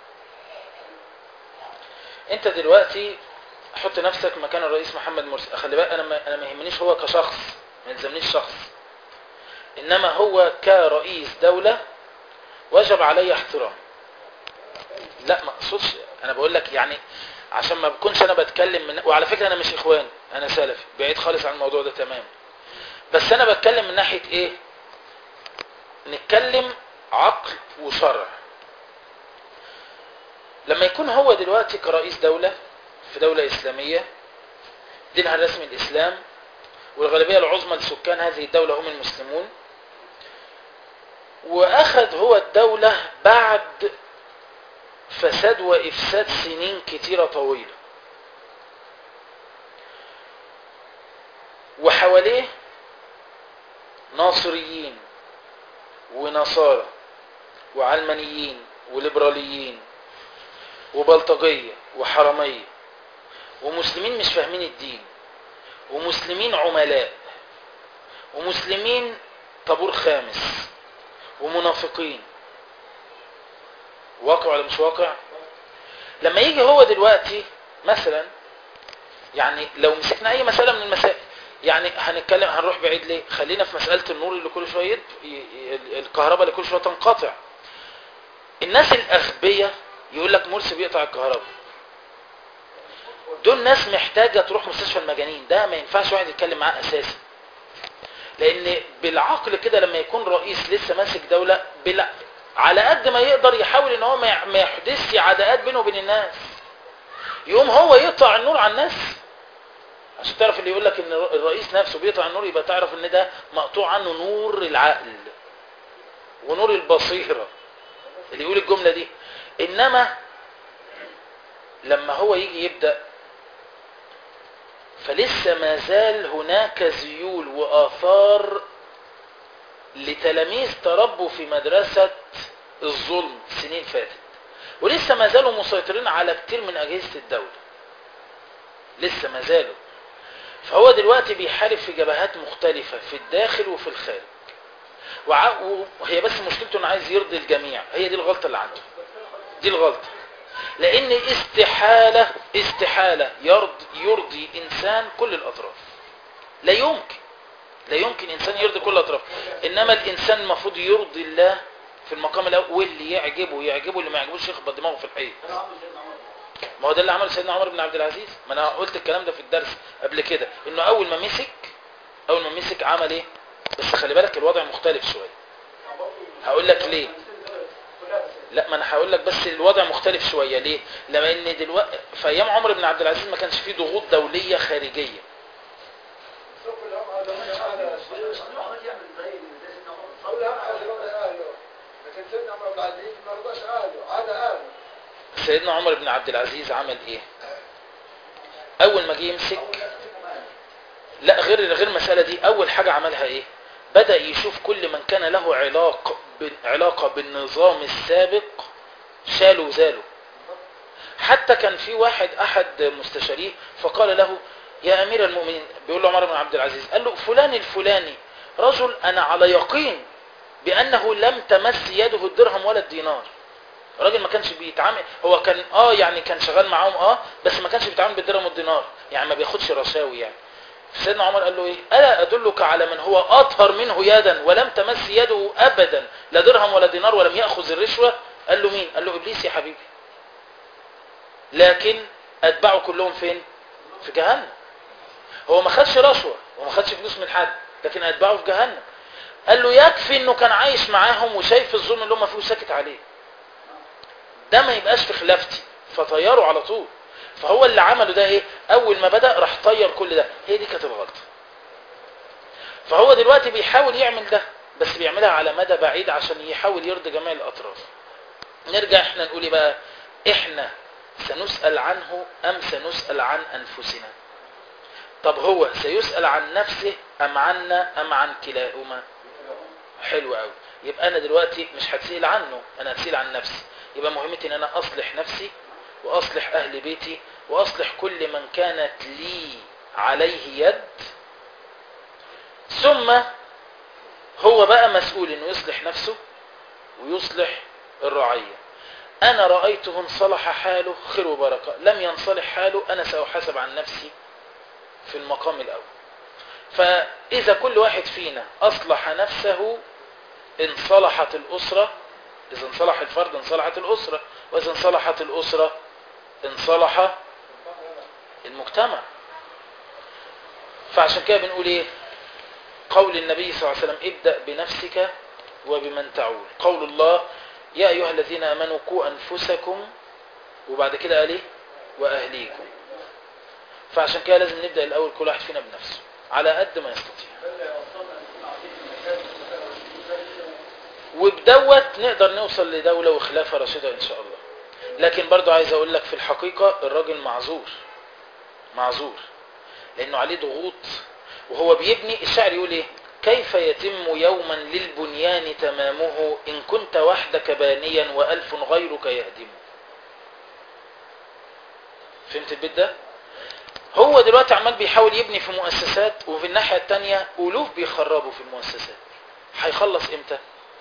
انت دلوقتي حط نفسك مكان الرئيس محمد مرسي خلي بالك انا ما انا ما يهمنيش هو كشخص ما يلزمنيش شخص انما هو كرئيس دولة وجب علي احترام لا ما اقصدش انا بقول لك يعني عشان ما بكونش انا بتكلم من وعلى فكرة انا مش اخوان انا سلفي بعيد خالص عن الموضوع ده تمام بس انا بتكلم من ناحية ايه نتكلم عقل وشرع لما يكون هو دلوقتي كرئيس دولة في دولة إسلامية دينها الرسمي الإسلام والغالبية العظمى لسكان هذه الدولة هم المسلمون وأخذ هو الدولة بعد فساد وإفساد سنين كتيرة طويلة وحواليه ناصريين ونصارى وعلمانيين وليبراليين وبلطجية وحرامية ومسلمين مش فاهمين الدين ومسلمين عملاء ومسلمين طابور خامس ومنافقين واقع ولا مش واقع لما يجي هو دلوقتي مثلا يعني لو مسكنا اي مسألة من المسائل يعني هنتكلم هنروح بعيد ليه خلينا في مسألة النور اللي كل شوية يد- ي- ي- الكهرباء اللي كل شوية تنقطع الناس الأغبياء يقول لك مرسي بيقطع الكهرباء دول ناس محتاجة تروح مستشفى المجانين ده ما ينفعش واحد يتكلم معاه أساسا لأن بالعقل كده لما يكون رئيس لسه ماسك دولة بلا على قد ما يقدر يحاول ان هو ما يع- ما يحدثش عداءات بينه وبين الناس يقوم هو يقطع النور على الناس عشان تعرف اللي يقول لك ان الرئيس نفسه بيقطع النور يبقى تعرف ان ده مقطوع عنه نور العقل ونور البصيرة اللي يقول الجملة دي انما لما هو يجي يبدأ فلسه ما زال هناك زيول وآثار لتلاميذ تربوا في مدرسة الظلم سنين فاتت ولسه ما زالوا مسيطرين على كتير من أجهزة الدولة لسه ما زالوا فهو دلوقتي بيحارب في جبهات مختلفة في الداخل وفي الخارج وع- وهي بس مشكلته انه عايز يرضي الجميع هي دي الغلطة اللي عنده دي الغلطة لان استحالة استحالة يرضي, يرضي انسان كل الاطراف لا يمكن لا يمكن انسان يرضي كل الاطراف انما الانسان المفروض يرضي الله في المقام الاول واللي يعجبه يعجبه اللي ما يعجبوش يخبط دماغه في الحيط انا عامل سيدنا عمر ما هو ده اللي عمله سيدنا عمر بن عبد العزيز ما انا قلت الكلام ده في الدرس قبل كده انه اول ما مسك اول ما مسك عمل ايه بس خلي بالك الوضع مختلف شويه هقول لك ليه كلها بس لا ما انا هقول لك بس الوضع مختلف شويه ليه لما ان دلوقتي في ايام عمر بن عبد العزيز ما كانش فيه ضغوط دوليه خارجيه سوق الهم هذا من هذا عمل يعمل زي زي سيدنا عمر صلى اهله يرضي اهله لكن سيدنا عمر بن العزيز ما رضاش اهله عاد اهله سيدنا عمر بن عبد العزيز عمل ايه اول ما جه يمسك لا غير غير المساله دي اول حاجه عملها ايه بدا يشوف كل من كان له علاقه علاقه بالنظام السابق شاله وزاله حتى كان في واحد احد مستشاريه فقال له يا امير المؤمنين بيقول له عمر بن عبد العزيز قال له فلان الفلاني رجل انا على يقين بانه لم تمس يده الدرهم ولا الدينار الراجل ما كانش بيتعامل هو كان اه يعني كان شغال معاهم اه بس ما كانش بيتعامل بالدرهم والدينار يعني ما بياخدش رشاوي يعني سيدنا عمر قال له ايه الا ادلك على من هو اطهر منه يدا ولم تمس يده ابدا لا درهم ولا دينار ولم ياخذ الرشوه قال له مين قال له ابليس يا حبيبي لكن اتباعه كلهم فين في جهنم هو ما خدش رشوه وما خدش فلوس من حد لكن اتباعه في جهنم قال له يكفي انه كان عايش معاهم وشايف الظلم اللي هم فيه وساكت عليه ده ما يبقاش في خلافتي فطيره على طول فهو اللي عمله ده ايه اول ما بدا راح طير كل ده هي دي كانت الغلطه فهو دلوقتي بيحاول يعمل ده بس بيعملها على مدى بعيد عشان يحاول يرضي جميع الاطراف نرجع احنا نقول ايه بقى احنا سنسال عنه ام سنسال عن انفسنا طب هو سيسال عن نفسه ام عنا ام عن كلاهما حلو قوي يبقى انا دلوقتي مش هتسال عنه انا هتسال عن نفسي يبقى مهمتي ان انا اصلح نفسي واصلح اهل بيتي واصلح كل من كانت لي عليه يد ثم هو بقى مسؤول انه يصلح نفسه ويصلح الرعية انا رأيته انصلح حاله خير وبركة لم ينصلح حاله انا سأحاسب عن نفسي في المقام الاول فاذا كل واحد فينا اصلح نفسه انصلحت الاسرة اذا انصلح الفرد انصلحت الاسرة واذا انصلحت الاسرة انصلح المجتمع فعشان كده بنقول ايه قول النبي صلى الله عليه وسلم ابدأ بنفسك وبمن تعول قول الله يا أيها الذين أمنوا قوا أنفسكم وبعد كده قال ايه وأهليكم فعشان كده لازم نبدأ الأول كل واحد فينا بنفسه على قد ما يستطيع وبدوت نقدر نوصل لدولة وخلافة راشدة إن شاء الله لكن برضو عايز اقول لك في الحقيقة الراجل معذور معذور لانه عليه ضغوط وهو بيبني الشاعر يقول ايه كيف يتم يوما للبنيان تمامه ان كنت وحدك بانيا والف غيرك يهدمه فهمت البيت ده هو دلوقتي عمال بيحاول يبني في مؤسسات وفي الناحية التانية ألوف بيخربوا في المؤسسات هيخلص امتى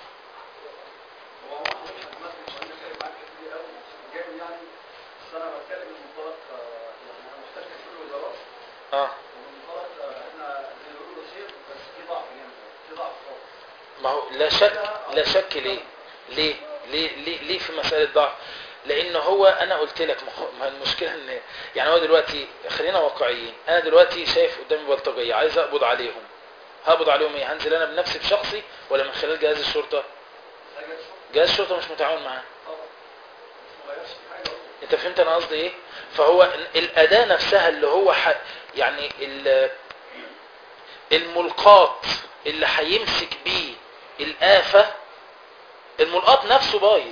هو حضرتك مثلا مش عندي خير معاك كتير قوي جاي يعني بس انا بتكلم من منطلق آه، يعني انا محتاج كل الوزارات اه ومن منطلق آه، احنا زي ما بيقولوا خير بس في ضعف جامد في ضعف خالص ما هو لا شك لا شك ليه ليه ليه ليه, ليه في مسألة ضعف لان هو انا قلت لك ما هو- ما هو المشكلة ان يعني هو دلوقتي خلينا واقعيين انا دلوقتي شايف قدامي بلطجية عايز اقبض عليهم هقبض عليهم ايه هنزل انا بنفسي بشخصي ولا من خلال جهاز الشرطة محتاجه شغل جهاز الشرطة مش متعاون معاه طبعا بس ما غيرش في حاجه أصلاً. انت فهمت انا قصدي ايه فهو الاداة نفسها اللي هو ح... يعني ال- الملقاط اللي هيمسك بيه الآفة الملقاط نفسه بايظ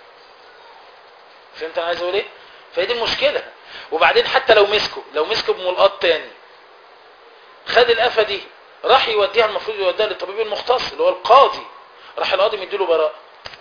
فهمت انا عايز اقول ايه فهي دي المشكلة وبعدين حتى لو مسكه لو مسكه بملقاط تاني خد الآفة دي راح يوديها المفروض يوديها للطبيب المختص اللي هو القاضي راح القاضي مديله براءة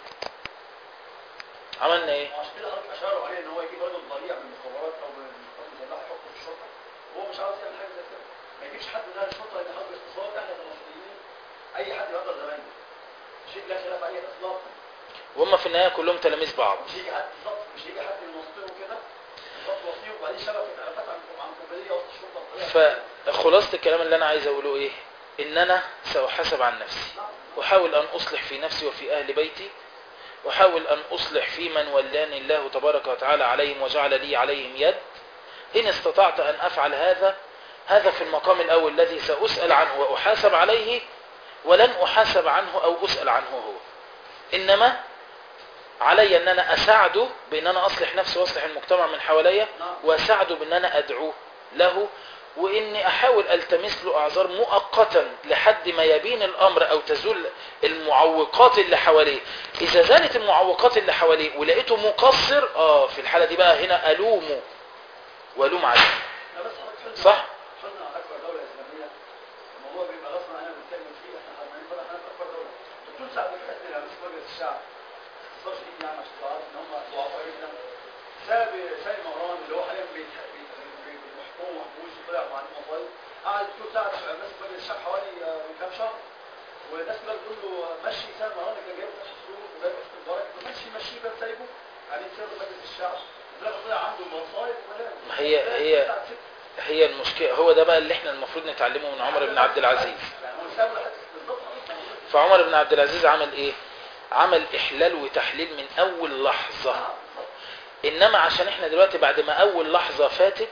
عملنا ايه عشان كده حضرتك اشاروا عليه ان هو يجيب راجل ضليع من المخابرات او من القوات المسلحه يحطه في الشرطه وهو مش عاوز يعمل حاجه زي كده ما يجيبش حد من اهل الشرطه لان حضرتك اختصار احنا كمصريين اي حد يقدر زمايله شيء لا خلاف عليه اطلاقا وهم في النهاية كلهم تلاميذ بعض مش يجي حد بالظبط مش يجي حد من وسطهم كده بالظبط وسطهم وبعدين شبكه علاقات عن عن قبليه وسط الشرطه بطريقة فخلاصة الكلام اللي انا عايز اقوله ايه ان انا سأحاسب عن نفسي احاول ان اصلح في نفسي وفي اهل بيتي احاول ان اصلح في من ولاني الله تبارك وتعالى عليهم وجعل لي عليهم يد ان استطعت ان افعل هذا هذا في المقام الاول الذي سأسأل عنه واحاسب عليه ولن احاسب عنه او اسأل عنه هو انما علي ان انا اساعده بان انا اصلح نفسي واصلح المجتمع من حواليا واساعده بان انا ادعوه له واني احاول التمس له اعذار مؤقتا لحد ما يبين الامر او تزول المعوقات اللي حواليه اذا زالت المعوقات اللي حواليه ولقيته مقصر اه في الحالة دي بقى هنا الومه والوم عليه لا بس حضرتك حلم صح حلم على اكبر دوله اسلاميه الموضوع بيبقى غصب عننا بنتكلم فيه احنا حرمانين بقى احنا اكبر دوله دكتور سعد الحسني اللي رئيس مجلس الشعب اختصار شديد يعني عشان تبقى عارف ان هم ضعفاء جدا ساب سامي مهران اللي هو حاليا بيت- بيت- بيت- محكوم ومحبوس وطلع مع مصايب قعد الدكتور سعد ماسك مجلس الشعب حوالي آه، من كام شهر والناس كلها بتقول له مشي سامي مهران اللي كان جايب فتح السرور وجايب حسن مبارك مشي مشي بقى سايبه يعني سايبه مجلس الشعب طلع طلع عنده مصايب ولا ما هي- هي- هي المشكلة هو ده بقى اللي احنا المفروض نتعلمه من عمر بن عبد العزيز يعني هو سابه لحد بالظبط حضرتك فعمر بن عبد العزيز عمل ايه عمل احلال وتحليل من اول لحظة انما عشان احنا دلوقتي بعد ما اول لحظة فاتت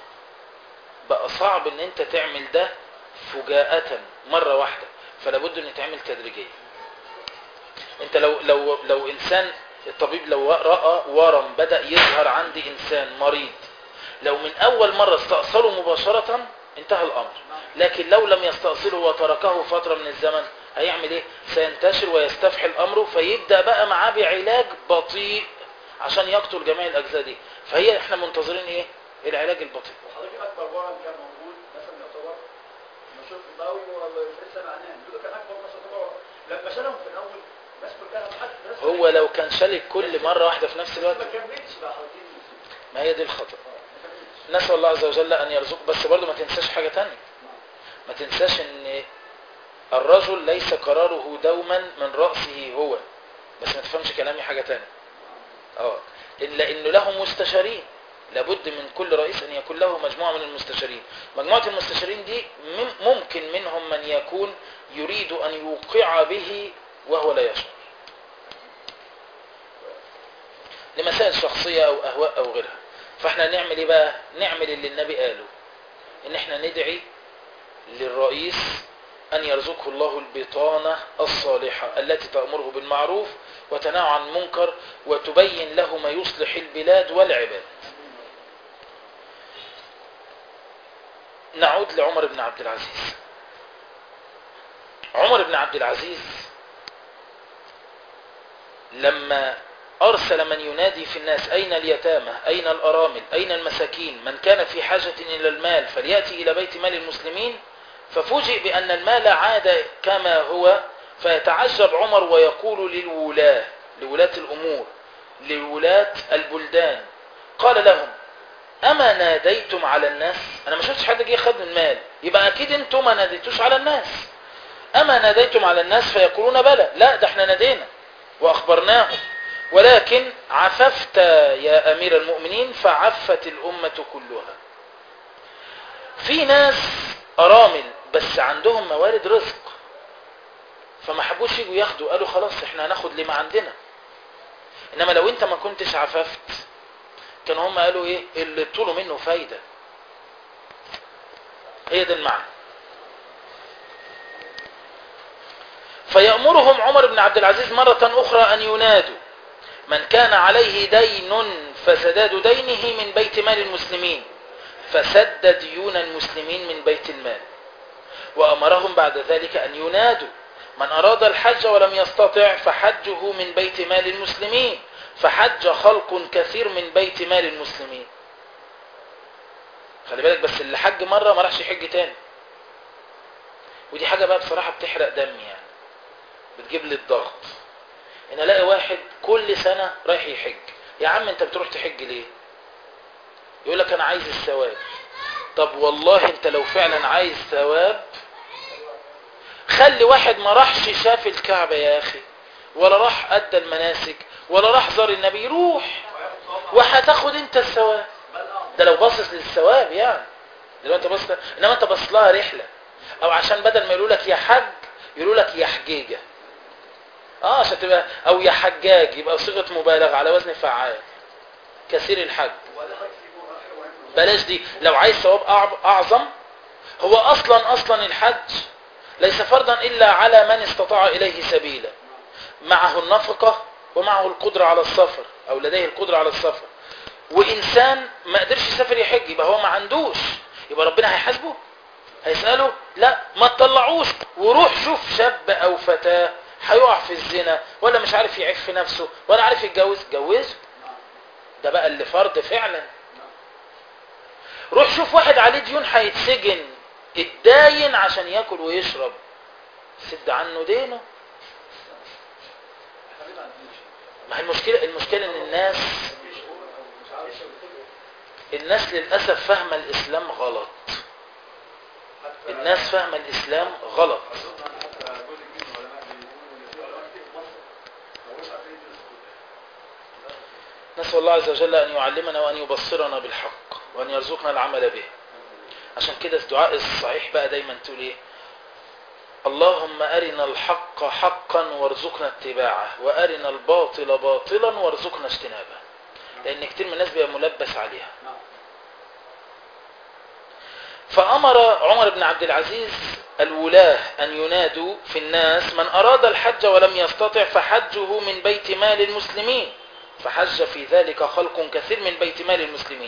بقى صعب ان انت تعمل ده فجاءة مرة واحدة فلا بد ان يتعمل تدريجيا انت لو لو لو انسان الطبيب لو رأى ورم بدأ يظهر عند انسان مريض لو من اول مرة استأصله مباشرة انتهى الامر لكن لو لم يستأصله وتركه فترة من الزمن هيعمل ايه سينتشر ويستفحل امره فيبدأ بقى معاه بعلاج بطيء عشان يقتل جميع الاجزاء دي فهي احنا منتظرين ايه العلاج البطيء وحضرتك اكبر ورم كان موجود مثلا يعتبر مشهور في الضوي ولسه معناه دول كان اكبر مثلا يعتبر لما شالهم في الاول الناس كلها ما حد الناس هو لو كان شال كل مرة واحدة في نفس الوقت ما كملتش بقى حضرتك ما هي دي الخطأ ما كملتش نسأل الله عز وجل أن يرزق بس برضو ما تنساش حاجة تانية ما تنساش أن الرجل ليس قراره دوما من رأسه هو بس ما تفهمش كلامي حاجة تانية اه إلا إنه له مستشارين لابد من كل رئيس أن يكون له مجموعة من المستشارين مجموعة المستشارين دي مم- ممكن منهم من يكون يريد أن يوقع به وهو لا يشعر لمسائل شخصية أو أهواء أو غيرها فاحنا نعمل ايه بقى نعمل اللي النبي قاله ان احنا ندعي للرئيس ان يرزقه الله البطانة الصالحة التي تأمره بالمعروف وتنهى عن المنكر وتبين له ما يصلح البلاد والعباد نعود لعمر بن عبد العزيز عمر بن عبد العزيز لما أرسل من ينادي في الناس أين اليتامى أين الأرامل أين المساكين من كان في حاجة إلى المال فليأتي إلى بيت مال المسلمين ففوجئ بأن المال عاد كما هو فيتعجب عمر ويقول للولاة لولاة الأمور لولاة البلدان قال لهم أما ناديتم على الناس أنا ما شفتش حد جه خد المال يبقى أكيد أنتم ما ناديتوش على الناس أما ناديتم على الناس فيقولون بلى لا ده احنا نادينا وأخبرناهم ولكن عففت يا أمير المؤمنين فعفت الأمة كلها في ناس أرامل بس عندهم موارد رزق فما حبوش يجوا ياخدوا قالوا خلاص احنا هناخد لما عندنا انما لو انت ما كنتش عففت كانوا هم قالوا ايه اللي طولوا منه فايدة هي ده المعنى فيأمرهم عمر بن عبد العزيز مرة أخرى أن ينادوا من كان عليه دين فسداد دينه من بيت مال المسلمين فسد ديون المسلمين من بيت المال وأمرهم بعد ذلك أن ينادوا من أراد الحج ولم يستطع فحجه من بيت مال المسلمين فحج خلق كثير من بيت مال المسلمين خلي بالك بس اللي حج مرة ما راحش يحج تاني ودي حاجة بقى بصراحة بتحرق دمي يعني بتجيب لي الضغط ان الاقي واحد كل سنة رايح يحج يا عم انت بتروح تحج ليه يقول لك انا عايز الثواب طب والله انت لو فعلا عايز ثواب خلي واحد ما راحش شاف الكعبة يا اخي ولا راح ادى المناسك ولا راح زار النبي روح وهتاخد انت الثواب ده لو باصص للثواب يعني لو انت باصص انما انت باصص لها رحله او عشان بدل ما يقولوا لك يا حج يقولوا لك يا حجيجه اه عشان تبقى او يا حجاج يبقى صيغه مبالغه على وزن فعال كثير الحج بلاش دي لو عايز ثواب أعب- اعظم هو اصلا اصلا الحج ليس فرضا الا على من استطاع اليه سبيلا معه النفقه ومعه القدره على السفر او لديه القدره على السفر وانسان ما قدرش يسافر يحج يبقى هو ما عندوش يبقى ربنا هيحاسبه هيساله لا ما تطلعوش وروح شوف شاب او فتاه هيقع في الزنا ولا مش عارف يعف نفسه ولا عارف يتجوز جوزه ده بقى اللي فرض فعلا روح شوف واحد عليه ديون هيتسجن اتداين عشان ياكل ويشرب سد عنه دينه ما هي المشكلة المشكلة ان الناس الناس للأسف فاهمة الإسلام غلط الناس فاهمة الإسلام غلط نسأل الله عز وجل أن يعلمنا وأن يبصرنا بالحق وأن يرزقنا العمل به عشان كده الدعاء الصحيح بقى دايما تقول ايه اللهم أرنا الحق حقا وارزقنا اتباعه وأرنا الباطل باطلا وارزقنا اجتنابه لأن كتير من الناس بيبقى ملبس عليها فأمر عمر بن عبد العزيز الولاة أن ينادوا في الناس من أراد الحج ولم يستطع فحجه من بيت مال المسلمين فحج في ذلك خلق كثير من بيت مال المسلمين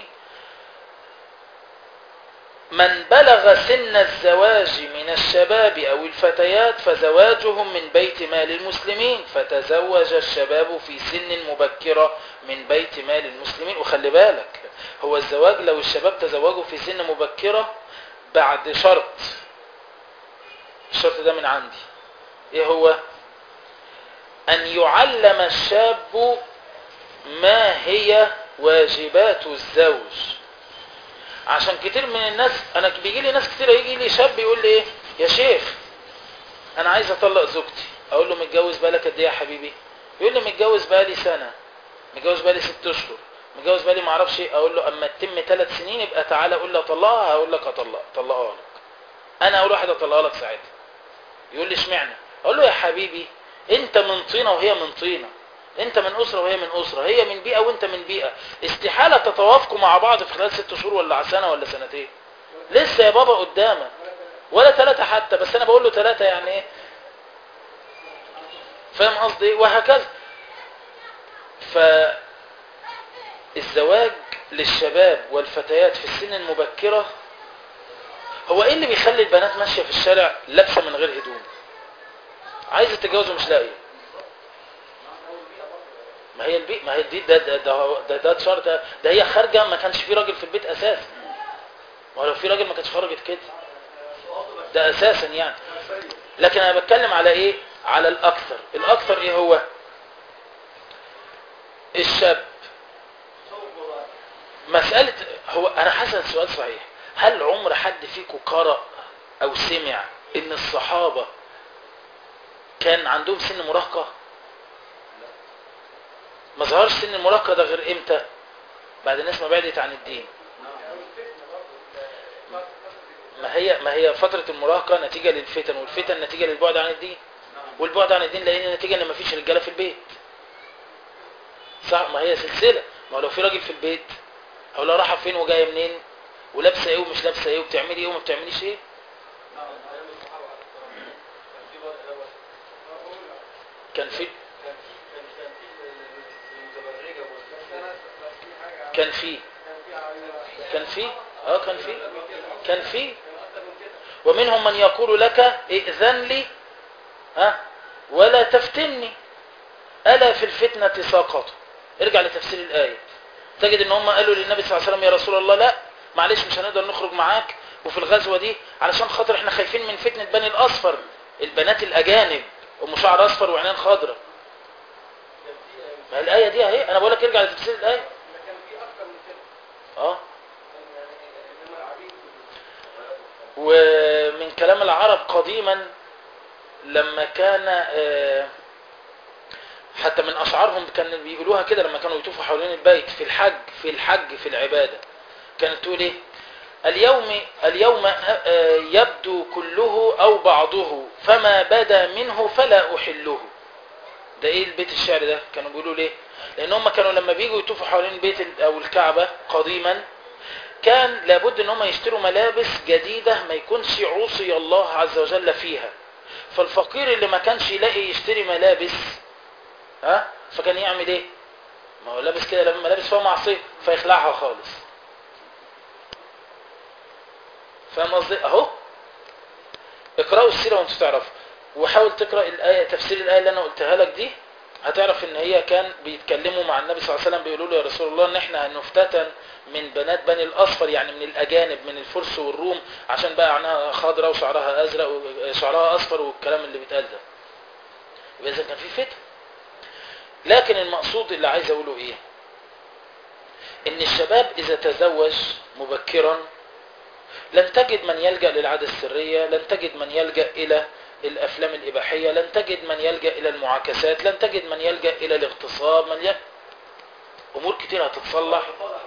من بلغ سن الزواج من الشباب أو الفتيات فزواجهم من بيت مال المسلمين فتزوج الشباب في سن مبكرة من بيت مال المسلمين وخلي بالك هو الزواج لو الشباب تزوجوا في سن مبكرة بعد شرط الشرط ده من عندي ايه هو ان يعلم الشاب ما هي واجبات الزوج عشان كتير من الناس انا بيجي لي ناس كتير يجي لي شاب يقول لي ايه يا شيخ انا عايز اطلق زوجتي اقول له متجوز بقالك قد ايه يا حبيبي يقول لي متجوز بقالي سنه متجوز بقالي ست اشهر متجوز بقالي ما اعرفش ايه اقول له اما تتم ثلاث سنين يبقى تعالى قول لي اطلقها هقول لك اطلق طلقها لك انا اول واحد اطلقها لك ساعتها يقول لي اشمعنى اقول له يا حبيبي انت من طينه وهي من طينه انت من اسره وهي من اسره هي من بيئه وانت من بيئه استحاله تتوافقوا مع بعض في خلال ست شهور ولا سنه ولا سنتين لسه يا بابا قدامك ولا ثلاثه حتى بس انا بقول له ثلاثه يعني ايه فاهم قصدي ايه وهكذا فالزواج للشباب والفتيات في السن المبكره هو ايه اللي بيخلي البنات ماشيه في الشارع لابسه من غير هدوم عايزه تتجوز ومش لاقيه ما هي البيت ما هي دي ده ده ده ده, ده شرط ده, ده هي خارجه ما كانش في راجل في البيت اساسا ولو في راجل ما كانتش خرجت كده ده اساسا يعني لكن انا بتكلم على ايه على الاكثر الاكثر ايه هو الشاب مسألة هو أنا هسأل سؤال صحيح هل عمر حد فيكم قرأ أو سمع إن الصحابة كان عندهم سن مراهقة؟ ما ظهرش سن المراهقة ده غير إمتى؟ بعد الناس ما بعدت عن الدين ما هي ما هي فترة المراهقة نتيجة للفتن والفتن نتيجة للبعد عن الدين والبعد عن الدين لأن نتيجة إن مفيش رجالة في البيت صح ما هي سلسلة ما هو لو في راجل في البيت او لو رايحه فين وجايه منين ولابسه ايه ومش لابسه ايه وبتعملي ايه وما بتعمليش ايه كان في كان في كان في اه كان في كان في ومنهم من يقول لك ائذن لي ها ولا تفتني ألا في الفتنة ساقطوا ارجع لتفسير الآية تجد ان هم قالوا للنبي صلى الله عليه وسلم يا رسول الله لا معلش مش هنقدر نخرج معاك وفي الغزوة دي علشان خاطر احنا خايفين من فتنة بني الأصفر البنات الأجانب ام شعر أصفر وعينين خضراء ما الآية دي اهي انا بقول لك ارجع لتفسير الآية اه ومن كلام العرب قديما لما كان آه حتى من أشعارهم كان بيقولوها كده لما كانوا يطوفوا حوالين البيت في الحج في الحج في العبادة كانت تقول ايه اليوم اليوم يبدو كله أو بعضه فما بدا منه فلا أحله ده ايه البيت الشعر ده كانوا بيقولوا ليه لان هم كانوا لما بيجوا يطوفوا حوالين البيت او الكعبة قديما كان لابد ان هم يشتروا ملابس جديدة ما يكونش عوصي الله عز وجل فيها فالفقير اللي ما كانش يلاقي يشتري ملابس ها فكان يعمل ايه ما هو لابس كده لما ملابس فيها معصيه فيخلعها خالص فاهم قصدي اهو اقراوا السيره وانتوا تعرفوا وحاول تقرا الايه تفسير الايه اللي انا قلتها لك دي هتعرف ان هي كان بيتكلموا مع النبي صلى الله عليه وسلم بيقولوا له يا رسول الله ان احنا هنفتتن من بنات بني الاصفر يعني من الاجانب من الفرس والروم عشان بقى عينها خضراء وشعرها ازرق وشعرها اصفر والكلام اللي بيتقال ده يبقى اذا كان في فتن لكن المقصود اللي عايز اقوله ايه ان الشباب اذا تزوج مبكرا لن تجد من يلجأ للعادة السرية لن تجد من يلجأ الى الافلام الاباحية لن تجد من يلجأ الى المعاكسات لن تجد من يلجأ الى الاغتصاب من يلجأ امور كتير هتتصلح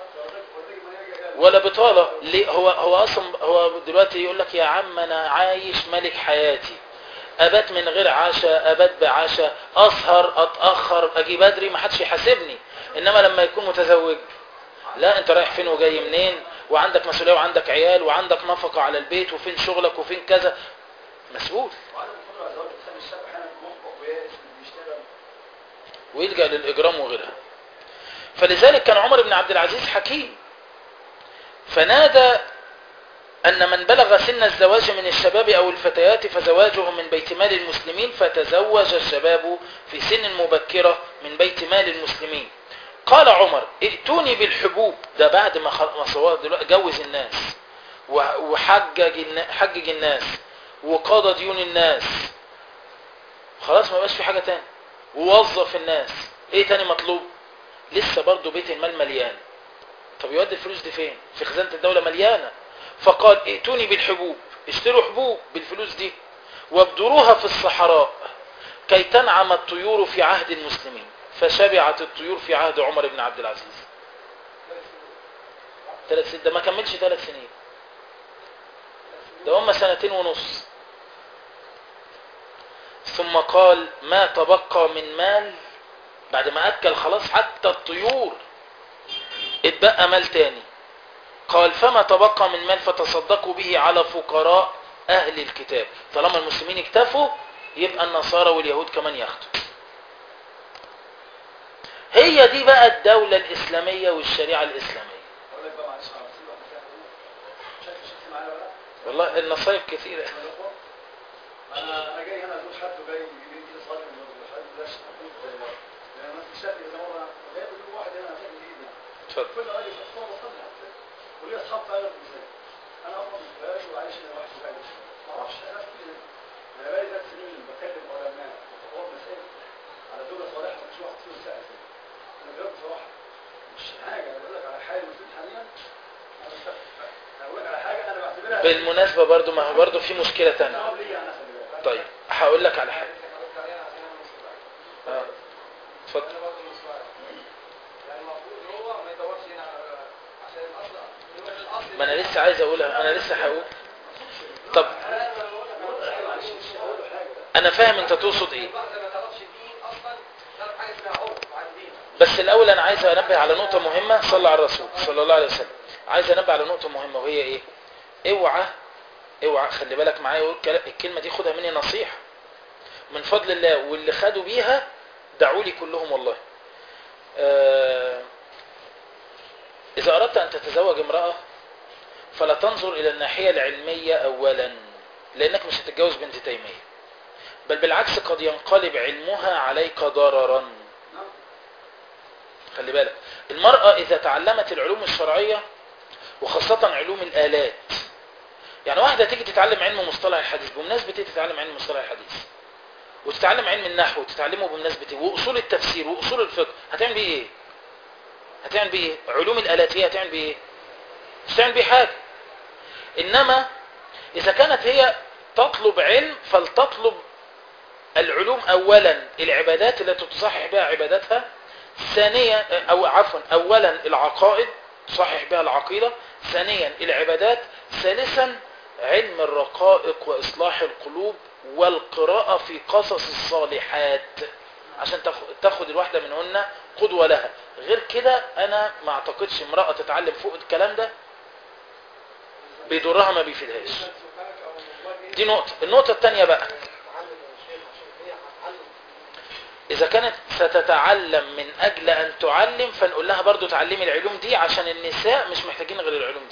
ولا بطالة ليه هو هو اصلا هو دلوقتي يقول لك يا عم انا عايش ملك حياتي ابات من غير عشاء ابات بعشاء اسهر اتاخر اجي بدري ما حدش يحاسبني انما لما يكون متزوج لا انت رايح فين وجاي منين وعندك مسؤوليه وعندك عيال وعندك نفقه على البيت وفين شغلك وفين كذا مسؤول وعدم القدره على الزواج بتخلي الشاب احيانا محبط ويائس بيشتغل ويلجا للاجرام وغيرها فلذلك كان عمر بن عبد العزيز حكيم فنادى أن من بلغ سن الزواج من الشباب أو الفتيات فزواجه من بيت مال المسلمين فتزوج الشباب في سن مبكرة من بيت مال المسلمين قال عمر ائتوني بالحبوب ده بعد ما خل- ما صور دلوقتي جوز الناس و- وحجج النا- حجج الناس وقضى ديون الناس خلاص ما بقاش في حاجة تاني ووظف الناس ايه تاني مطلوب لسه برضو بيت المال مليان طب يودي الفلوس دي فين في خزانة الدولة مليانة فقال ائتوني بالحبوب اشتروا حبوب بالفلوس دي وابدروها في الصحراء كي تنعم الطيور في عهد المسلمين فشبعت الطيور في عهد عمر بن عبد العزيز ثلاث سنين ده ما كملش ثلاث سنين ده هم سنتين ونص ثم قال ما تبقى من مال بعد ما أكل خلاص حتى الطيور اتبقى مال تاني قال فما تبقى من مال فتصدقوا به على فقراء أهل الكتاب طالما المسلمين اكتفوا يبقى النصارى واليهود كمان ياخدوا هي دي بقى الدولة الإسلامية والشريعة الإسلامية اقول لك بقى معلش على مصيبه احنا فيها حدود شكل شخصي معايا ولا لا؟ والله النصايب كثيرة أنا الأخوة، انا انا جاي هنا ازور حد وجاي يجيب لي كده صلاه من الحد ده عشان حدود زي ما- زي ما مثلا الشكل زي ما هو جايب لي واحد هنا شكل جديد يعني اتفضل كل راجل اصلا وصلنا وليه اصحاب فعلا في المثال انا اصلا مش بالي وعايش هنا واحد وقاعد ما اعرفش انا في كده انا بقالي ثلاث سنين بتكلم علماء وتطور مسائل على زوجه صالحه مش واحد فيهم سأل انا جاوبت بصراحه مش حاجه انا بقول لك على حالي المسلم حاليا انا مش انا بقول لك على حاجه انا بعتبرها بالمناسبة برضو ما هو برضو في مشكلة تانية صعب ليا انا خلي بالك طيب هقول لك على حاجة اه اتفضل انا برضه مش فاهم يعني المفروض هو ما يدورش هنا على عشان الاصل يروح الاصل ما انا لسه عايز اقولها انا لسه هقول طب معلش مش هقول له حاجه انا فاهم انت تقصد ايه الواحد ما تعرفش الدين اصلا تعرف حاجه اسمها عرف عن الدين بس الاول انا عايز انبه على نقطة مهمة صلى على الرسول صلى الله عليه وسلم عايز انبه على نقطة مهمة وهي ايه اوعى اوعى خلي بالك معايا والكلا- الكلمة دي خدها مني نصيحة من فضل الله واللي خدوا بيها دعوا لي كلهم والله آه، اذا اردت ان تتزوج امرأة فلا تنظر الى الناحية العلمية اولا لانك مش هتتجوز بنت تيمية بل بالعكس قد ينقلب علمها عليك ضررا خلي بالك المرأة إذا تعلمت العلوم الشرعية وخاصة علوم الآلات يعني واحدة تيجي تتعلم علم مصطلح الحديث بمناسبة ايه تتعلم علم مصطلح الحديث وتتعلم علم النحو وتتعلمه بمناسبة ايه وأصول التفسير وأصول الفقه هتعمل بيه ايه هتعمل بيه ايه علوم الآلات هي هتعمل بيه ايه مش هتعمل بيه حاجة إنما إذا كانت هي تطلب علم فلتطلب العلوم أولا العبادات التي تصحح بها عباداتها ثانيا أو عفوا أولا العقائد تصحح بها العقيدة ثانيا العبادات ثالثا علم الرقائق وإصلاح القلوب والقراءة في قصص الصالحات عشان تاخ- تاخد الواحدة منهن قدوة لها غير كده أنا ما أعتقدش امرأة تتعلم فوق الكلام ده بيضرها ما بيفيدهاش دي نقطة النقطة الثانية بقى إذا كانت ستتعلم من أجل أن تعلم فنقول لها برضو تعلمي العلوم دي عشان النساء مش محتاجين غير العلوم دي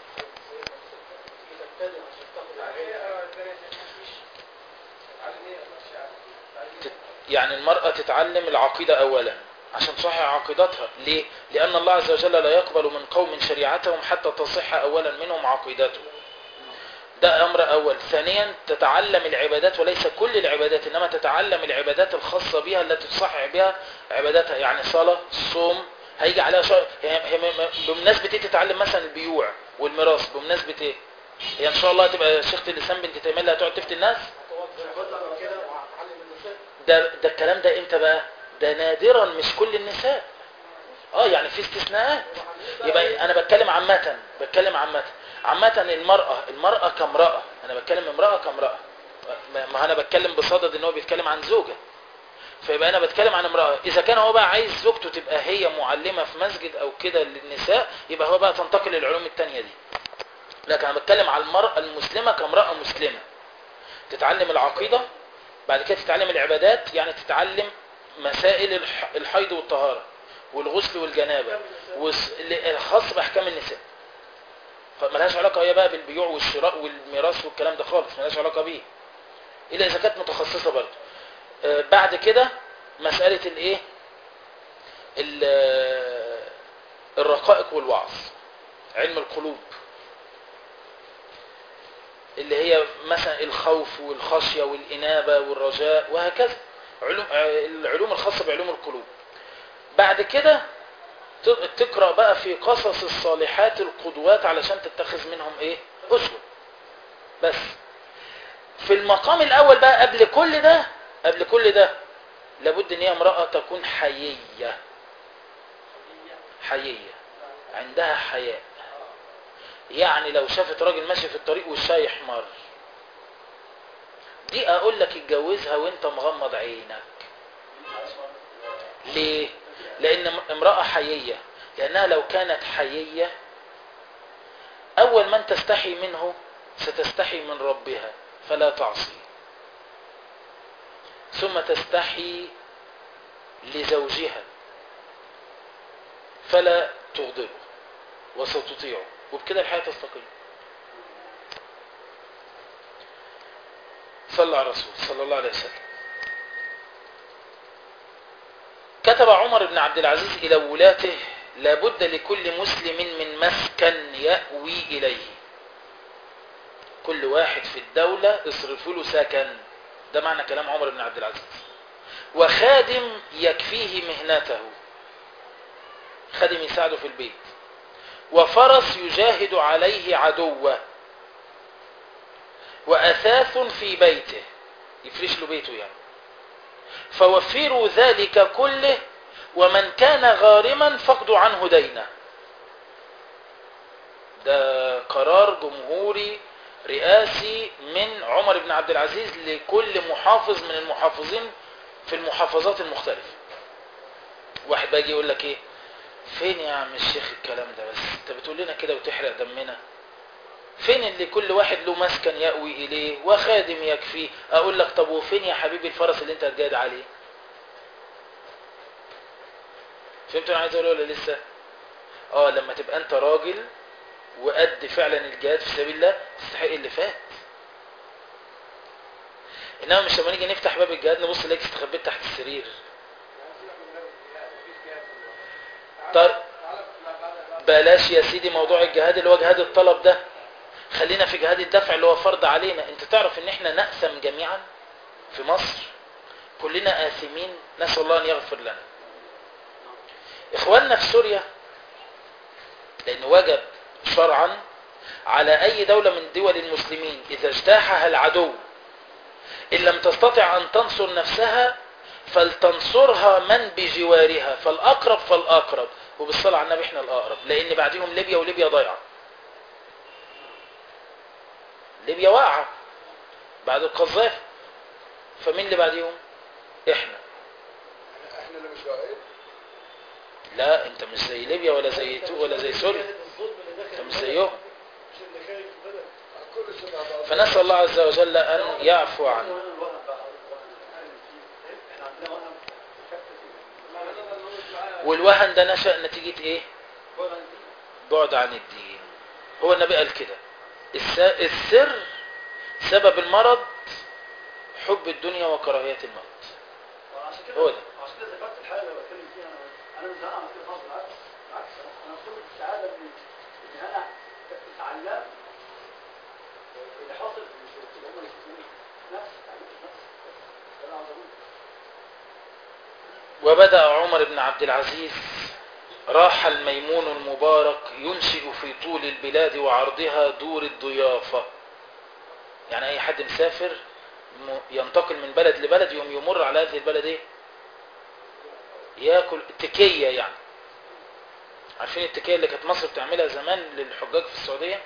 تت- يعني المرأة تتعلم العقيدة أولا عشان تصحح عقيدتها ليه؟ لأن الله عز وجل لا يقبل من قوم شريعتهم حتى تصح أولا منهم عقيدتهم ده أمر أول ثانيا تتعلم العبادات وليس كل العبادات إنما تتعلم العبادات الخاصة بها التي تصحح بها عباداتها يعني صلاة صوم هيجي عليها شر... هي... هي... م- م- بمناسبة ايه تتعلم مثلا البيوع والميراث بمناسبة ايه هي ان شاء الله هتبقى شيخة اللسان بنت تيمية اللي هتقعد تفتي الناس ده ده الكلام ده امتى بقى ده نادرا مش كل النساء اه يعني في استثناءات يبقى انا بتكلم عامة بتكلم عامة عامة المرأة المرأة كامرأة انا بتكلم امرأة كامرأة ما ما انا بتكلم بصدد ان هو بيتكلم عن زوجة فيبقى انا بتكلم عن امرأة اذا كان هو بقى عايز زوجته تبقى هي معلمة في مسجد او كده للنساء يبقى هو بقى تنتقل للعلوم التانية دي لكن انا بتكلم على المرأة المسلمة كامرأة مسلمة تتعلم العقيدة بعد كده تتعلم العبادات يعني تتعلم مسائل الح- الحيض والطهارة والغسل والجنابة والس- اللي- الخاص بأحكام النساء فملهاش علاقة هي بقى بالبيوع والشراء والميراث والكلام ده خالص ملهاش علاقة بيه إلا إذا كانت متخصصة برضه آه، بعد كده مسألة الإيه ال- آه، الرقائق والوعظ علم القلوب اللي هي مثلا الخوف والخشية والإنابة والرجاء وهكذا علوم آه، العلوم الخاصة بعلوم القلوب بعد كده ت- تقرأ بقى في قصص الصالحات القدوات علشان تتخذ منهم ايه أسوة بس في المقام الأول بقى قبل كل ده قبل كل ده لابد ان هي امرأة تكون حيية حيية عندها حياء يعني لو شافت راجل ماشي في الطريق والشاي يحمر دي اقول لك اتجوزها وانت مغمض عينك ليه لان امرأة حيية لانها لو كانت حيية اول من تستحي منه ستستحي من ربها فلا تعصي ثم تستحي لزوجها فلا تغضبه وستطيعه وبكده الحياة تستقيم صلى على الرسول صلى الله عليه وسلم كتب عمر بن عبد العزيز إلى ولاته لابد لكل مسلم من مسكن يأوي إليه كل واحد في الدولة اصرفوا له سكن ده معنى كلام عمر بن عبد العزيز وخادم يكفيه مهنته خادم يساعده في البيت وفرس يجاهد عليه عدوه وأثاث في بيته يفرش له بيته يعني فوفروا ذلك كله ومن كان غارما فقدوا عنه دينه ده قرار جمهوري رئاسي من عمر بن عبد العزيز لكل محافظ من المحافظين في المحافظات المختلفة واحد باجي يقول لك ايه فين يا عم الشيخ الكلام ده بس انت بتقول لنا كده وتحرق دمنا فين اللي كل واحد له مسكن يأوي إليه وخادم يكفيه أقول لك طب وفين يا حبيبي الفرس اللي أنت هتجاهد عليه فهمتوا أنا عايز أقول ولا لسه اه لما تبقى أنت راجل وقد فعلا الجهاد في سبيل الله تستحق اللي فات إنما مش لما نيجي نفتح باب الجهاد نبص نلاقيك استخبيت تحت السرير طيب بلاش يا سيدي موضوع الجهاد اللي هو جهاد الطلب ده خلينا في جهاد الدفع اللي هو فرض علينا انت تعرف ان احنا نأثم جميعا في مصر كلنا آثمين نسأل الله ان يغفر لنا اخواننا في سوريا لان وجب شرعا على اي دولة من دول المسلمين اذا اجتاحها العدو ان لم تستطع ان تنصر نفسها فلتنصرها من بجوارها فالاقرب فالاقرب وبالصلاة على النبي احنا الاقرب لان بعدهم ليبيا وليبيا ضايعه ليبيا واقعة بعد القذافي فمين اللي بعديهم احنا احنا اللي مش واقعين لا انت مش زي ليبيا ولا زي تو ولا زي سوريا انت مش زيهم مش اللي خارج في البلد كل شيء مع بعض فنسأل الله عز وجل ان يعفو عنه الوهم بقى احنا عندنا وهم شك والوهن ده نشأ نتيجة ايه فيه بعد عن الدين هو النبي قال كده الس- السر سبب المرض حب الدنيا وكراهية الموت وعشان كده هو ده. عشان كده ذكرت الحاله اللي بتكلم فيها انا انا من زمان عملت كده خالص بالعكس بالعكس انا انا صورة السعاده ان ان انا اتعلمت اللي حاصل مش اللي هم يشوفوني نفسي اتعلمت نفسي ده اللي عاوز اقوله وبدأ عمر بن عبد العزيز راح الميمون المبارك ينشئ في طول البلاد وعرضها دور الضيافة يعني أي حد مسافر م- ينتقل من بلد لبلد يوم يمر على هذه البلد ايه ياكل التكية يعني عارفين التكية اللي كانت مصر بتعملها زمان للحجاج في السعودية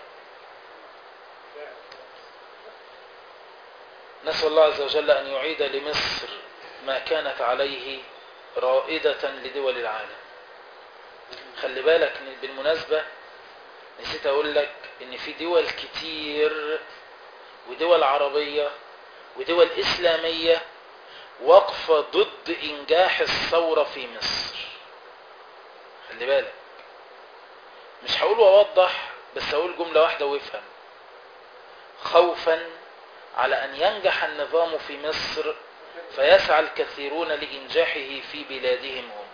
نسأل الله عز وجل أن يعيد لمصر ما كانت عليه رائدة لدول العالم خلي بالك إن بالمناسبة نسيت أقول لك إن في دول كتير ودول عربية ودول إسلامية واقفة ضد إنجاح الثورة في مصر خلي بالك مش هقول وأوضح بس هقول جملة واحدة وافهم خوفا على أن ينجح النظام في مصر فيسعى الكثيرون لإنجاحه في بلادهم هم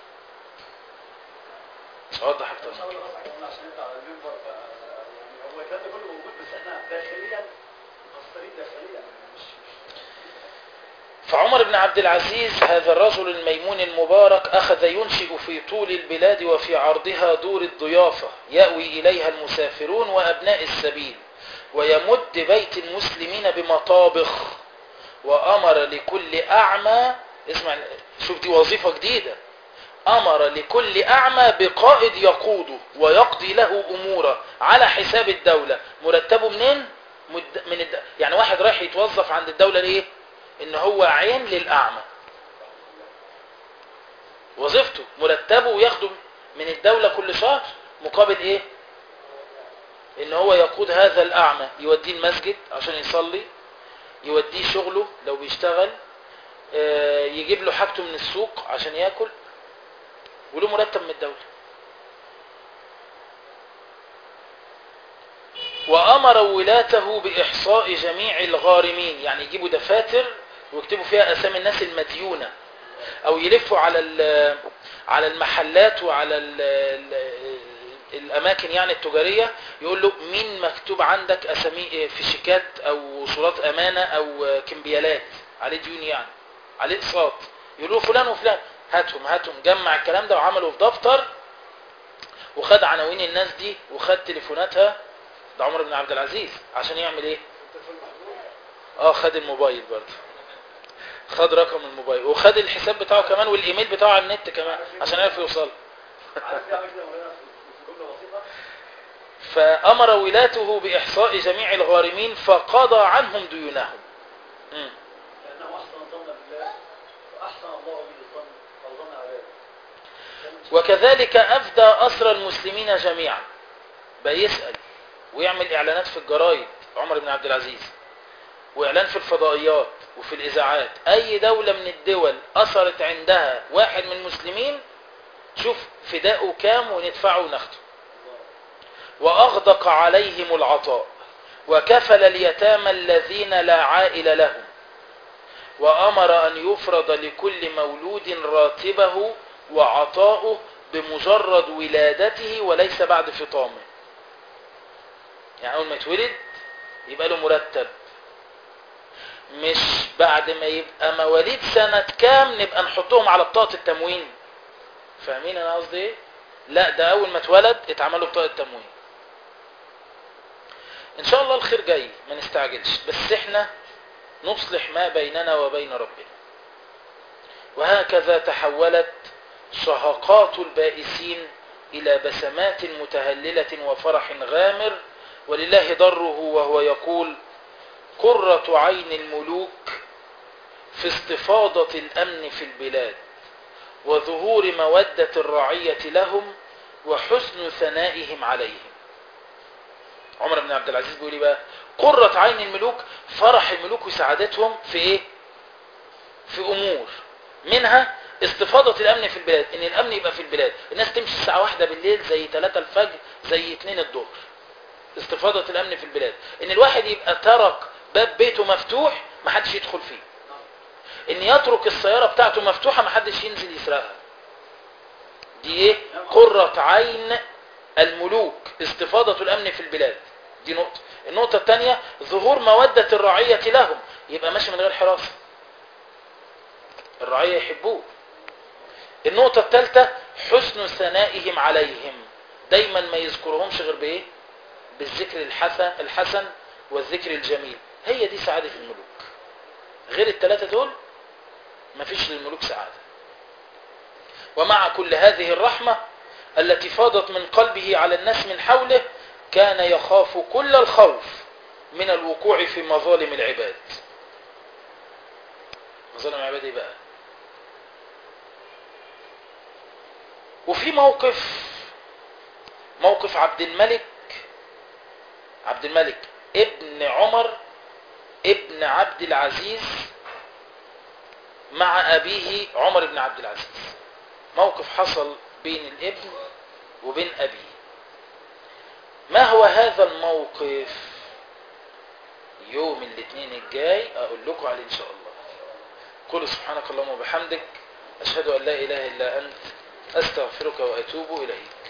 مش هوضح أكتر ان من شاء كده الله بس عشان عشان انت على المنبر ف- يعني هو الكلام ده كله موجود بس احنا داخليا مقصرين داخليا مش مش فعمر بن عبد العزيز هذا الرجل الميمون المبارك أخذ ينشئ في طول البلاد وفي عرضها دور الضيافة يأوي إليها المسافرون وأبناء السبيل ويمد بيت المسلمين بمطابخ وأمر لكل أعمى اسمع شوف دي وظيفة جديدة أمر لكل أعمى بقائد يقوده ويقضي له أموره على حساب الدولة مرتبه منين؟ مد- من الد... يعني واحد رايح يتوظف عند الدولة ليه؟ ان هو عين للأعمى وظيفته مرتبه وياخده من الدولة كل شهر مقابل ايه ان هو يقود هذا الأعمى يوديه المسجد عشان يصلي يوديه شغله لو بيشتغل آه، يجيب له حاجته من السوق عشان ياكل وله مرتب من الدولة وأمر ولاته بإحصاء جميع الغارمين يعني يجيبوا دفاتر ويكتبوا فيها أسامي الناس المديونة او يلفوا على ال- على المحلات وعلى ال ال الاماكن يعني التجاريه يقول له مين مكتوب عندك اسامي في شيكات او صورات امانه او كمبيالات عليه ديون يعني عليه اقساط يقول له فلان وفلان هاتهم هاتهم جمع الكلام ده وعمله في دفتر وخد عناوين الناس دي وخد تليفوناتها ده عمر بن عبد العزيز عشان يعمل ايه اه خد الموبايل برضه خد رقم الموبايل وخد الحساب بتاعه كمان والايميل بتاعه على النت كمان عشان يعرف يوصل عارف يعمل كده مولانا في جمله بسيطه فامر ولاته باحصاء جميع الغارمين فقضى عنهم ديونهم مم. لانه احسن الظن بالله واحسن الله به الظن او ظن عباده وكذلك افدى اسرى المسلمين جميعا بقى يسال ويعمل اعلانات في الجرايد عمر بن عبد العزيز واعلان في الفضائيات وفي الاذاعات اي دوله من الدول اثرت عندها واحد من المسلمين شوف فداؤه كام وندفعه وناخده واغدق عليهم العطاء وكفل اليتامى الذين لا عائل لهم وامر ان يفرض لكل مولود راتبه وعطاؤه بمجرد ولادته وليس بعد فطامه يعني اول ما يتولد يبقى له مرتب مش بعد ما يبقى مواليد سنة كام نبقى نحطهم على بطاقة التموين فاهمين انا قصدي ايه لا ده اول ما اتولد اتعمل له بطاقة تموين ان شاء الله الخير جاي ما نستعجلش بس احنا نصلح ما بيننا وبين ربنا وهكذا تحولت شهقات البائسين إلى بسمات متهللة وفرح غامر ولله ضره وهو يقول قرة عين الملوك في استفاضة الأمن في البلاد وظهور مودة الرعية لهم وحسن ثنائهم عليهم عمر بن عبد العزيز بيقول إيه بقى قرة عين الملوك فرح الملوك وسعادتهم في ايه في امور منها استفاضة الامن في البلاد ان الامن يبقى في البلاد الناس تمشي الساعة واحدة بالليل زي 3 الفجر زي 2 الظهر استفاضة الامن في البلاد ان الواحد يبقى ترك باب بيته مفتوح محدش يدخل فيه ان يترك السيارة بتاعته مفتوحة محدش ينزل يسرقها دي ايه قرة عين الملوك استفاضة الامن في البلاد دي نقطة النقطة الثانية ظهور مودة الرعية لهم يبقى ماشي من غير حراسة الرعية يحبوه النقطة الثالثة حسن ثنائهم عليهم دايما ما يذكرهمش غير بايه بالذكر الحسن الحسن والذكر الجميل هي دي سعادة الملوك غير الثلاثة دول مفيش للملوك سعادة ومع كل هذه الرحمة التي فاضت من قلبه على الناس من حوله كان يخاف كل الخوف من الوقوع في مظالم العباد مظالم العباد ايه بقى وفي موقف موقف عبد الملك عبد الملك ابن عمر ابن عبد العزيز مع أبيه عمر بن عبد العزيز موقف حصل بين الابن وبين أبيه ما هو هذا الموقف يوم الاثنين الجاي أقول لكم عليه إن شاء الله قل سبحانك اللهم وبحمدك أشهد أن لا إله إلا أنت أستغفرك وأتوب إليك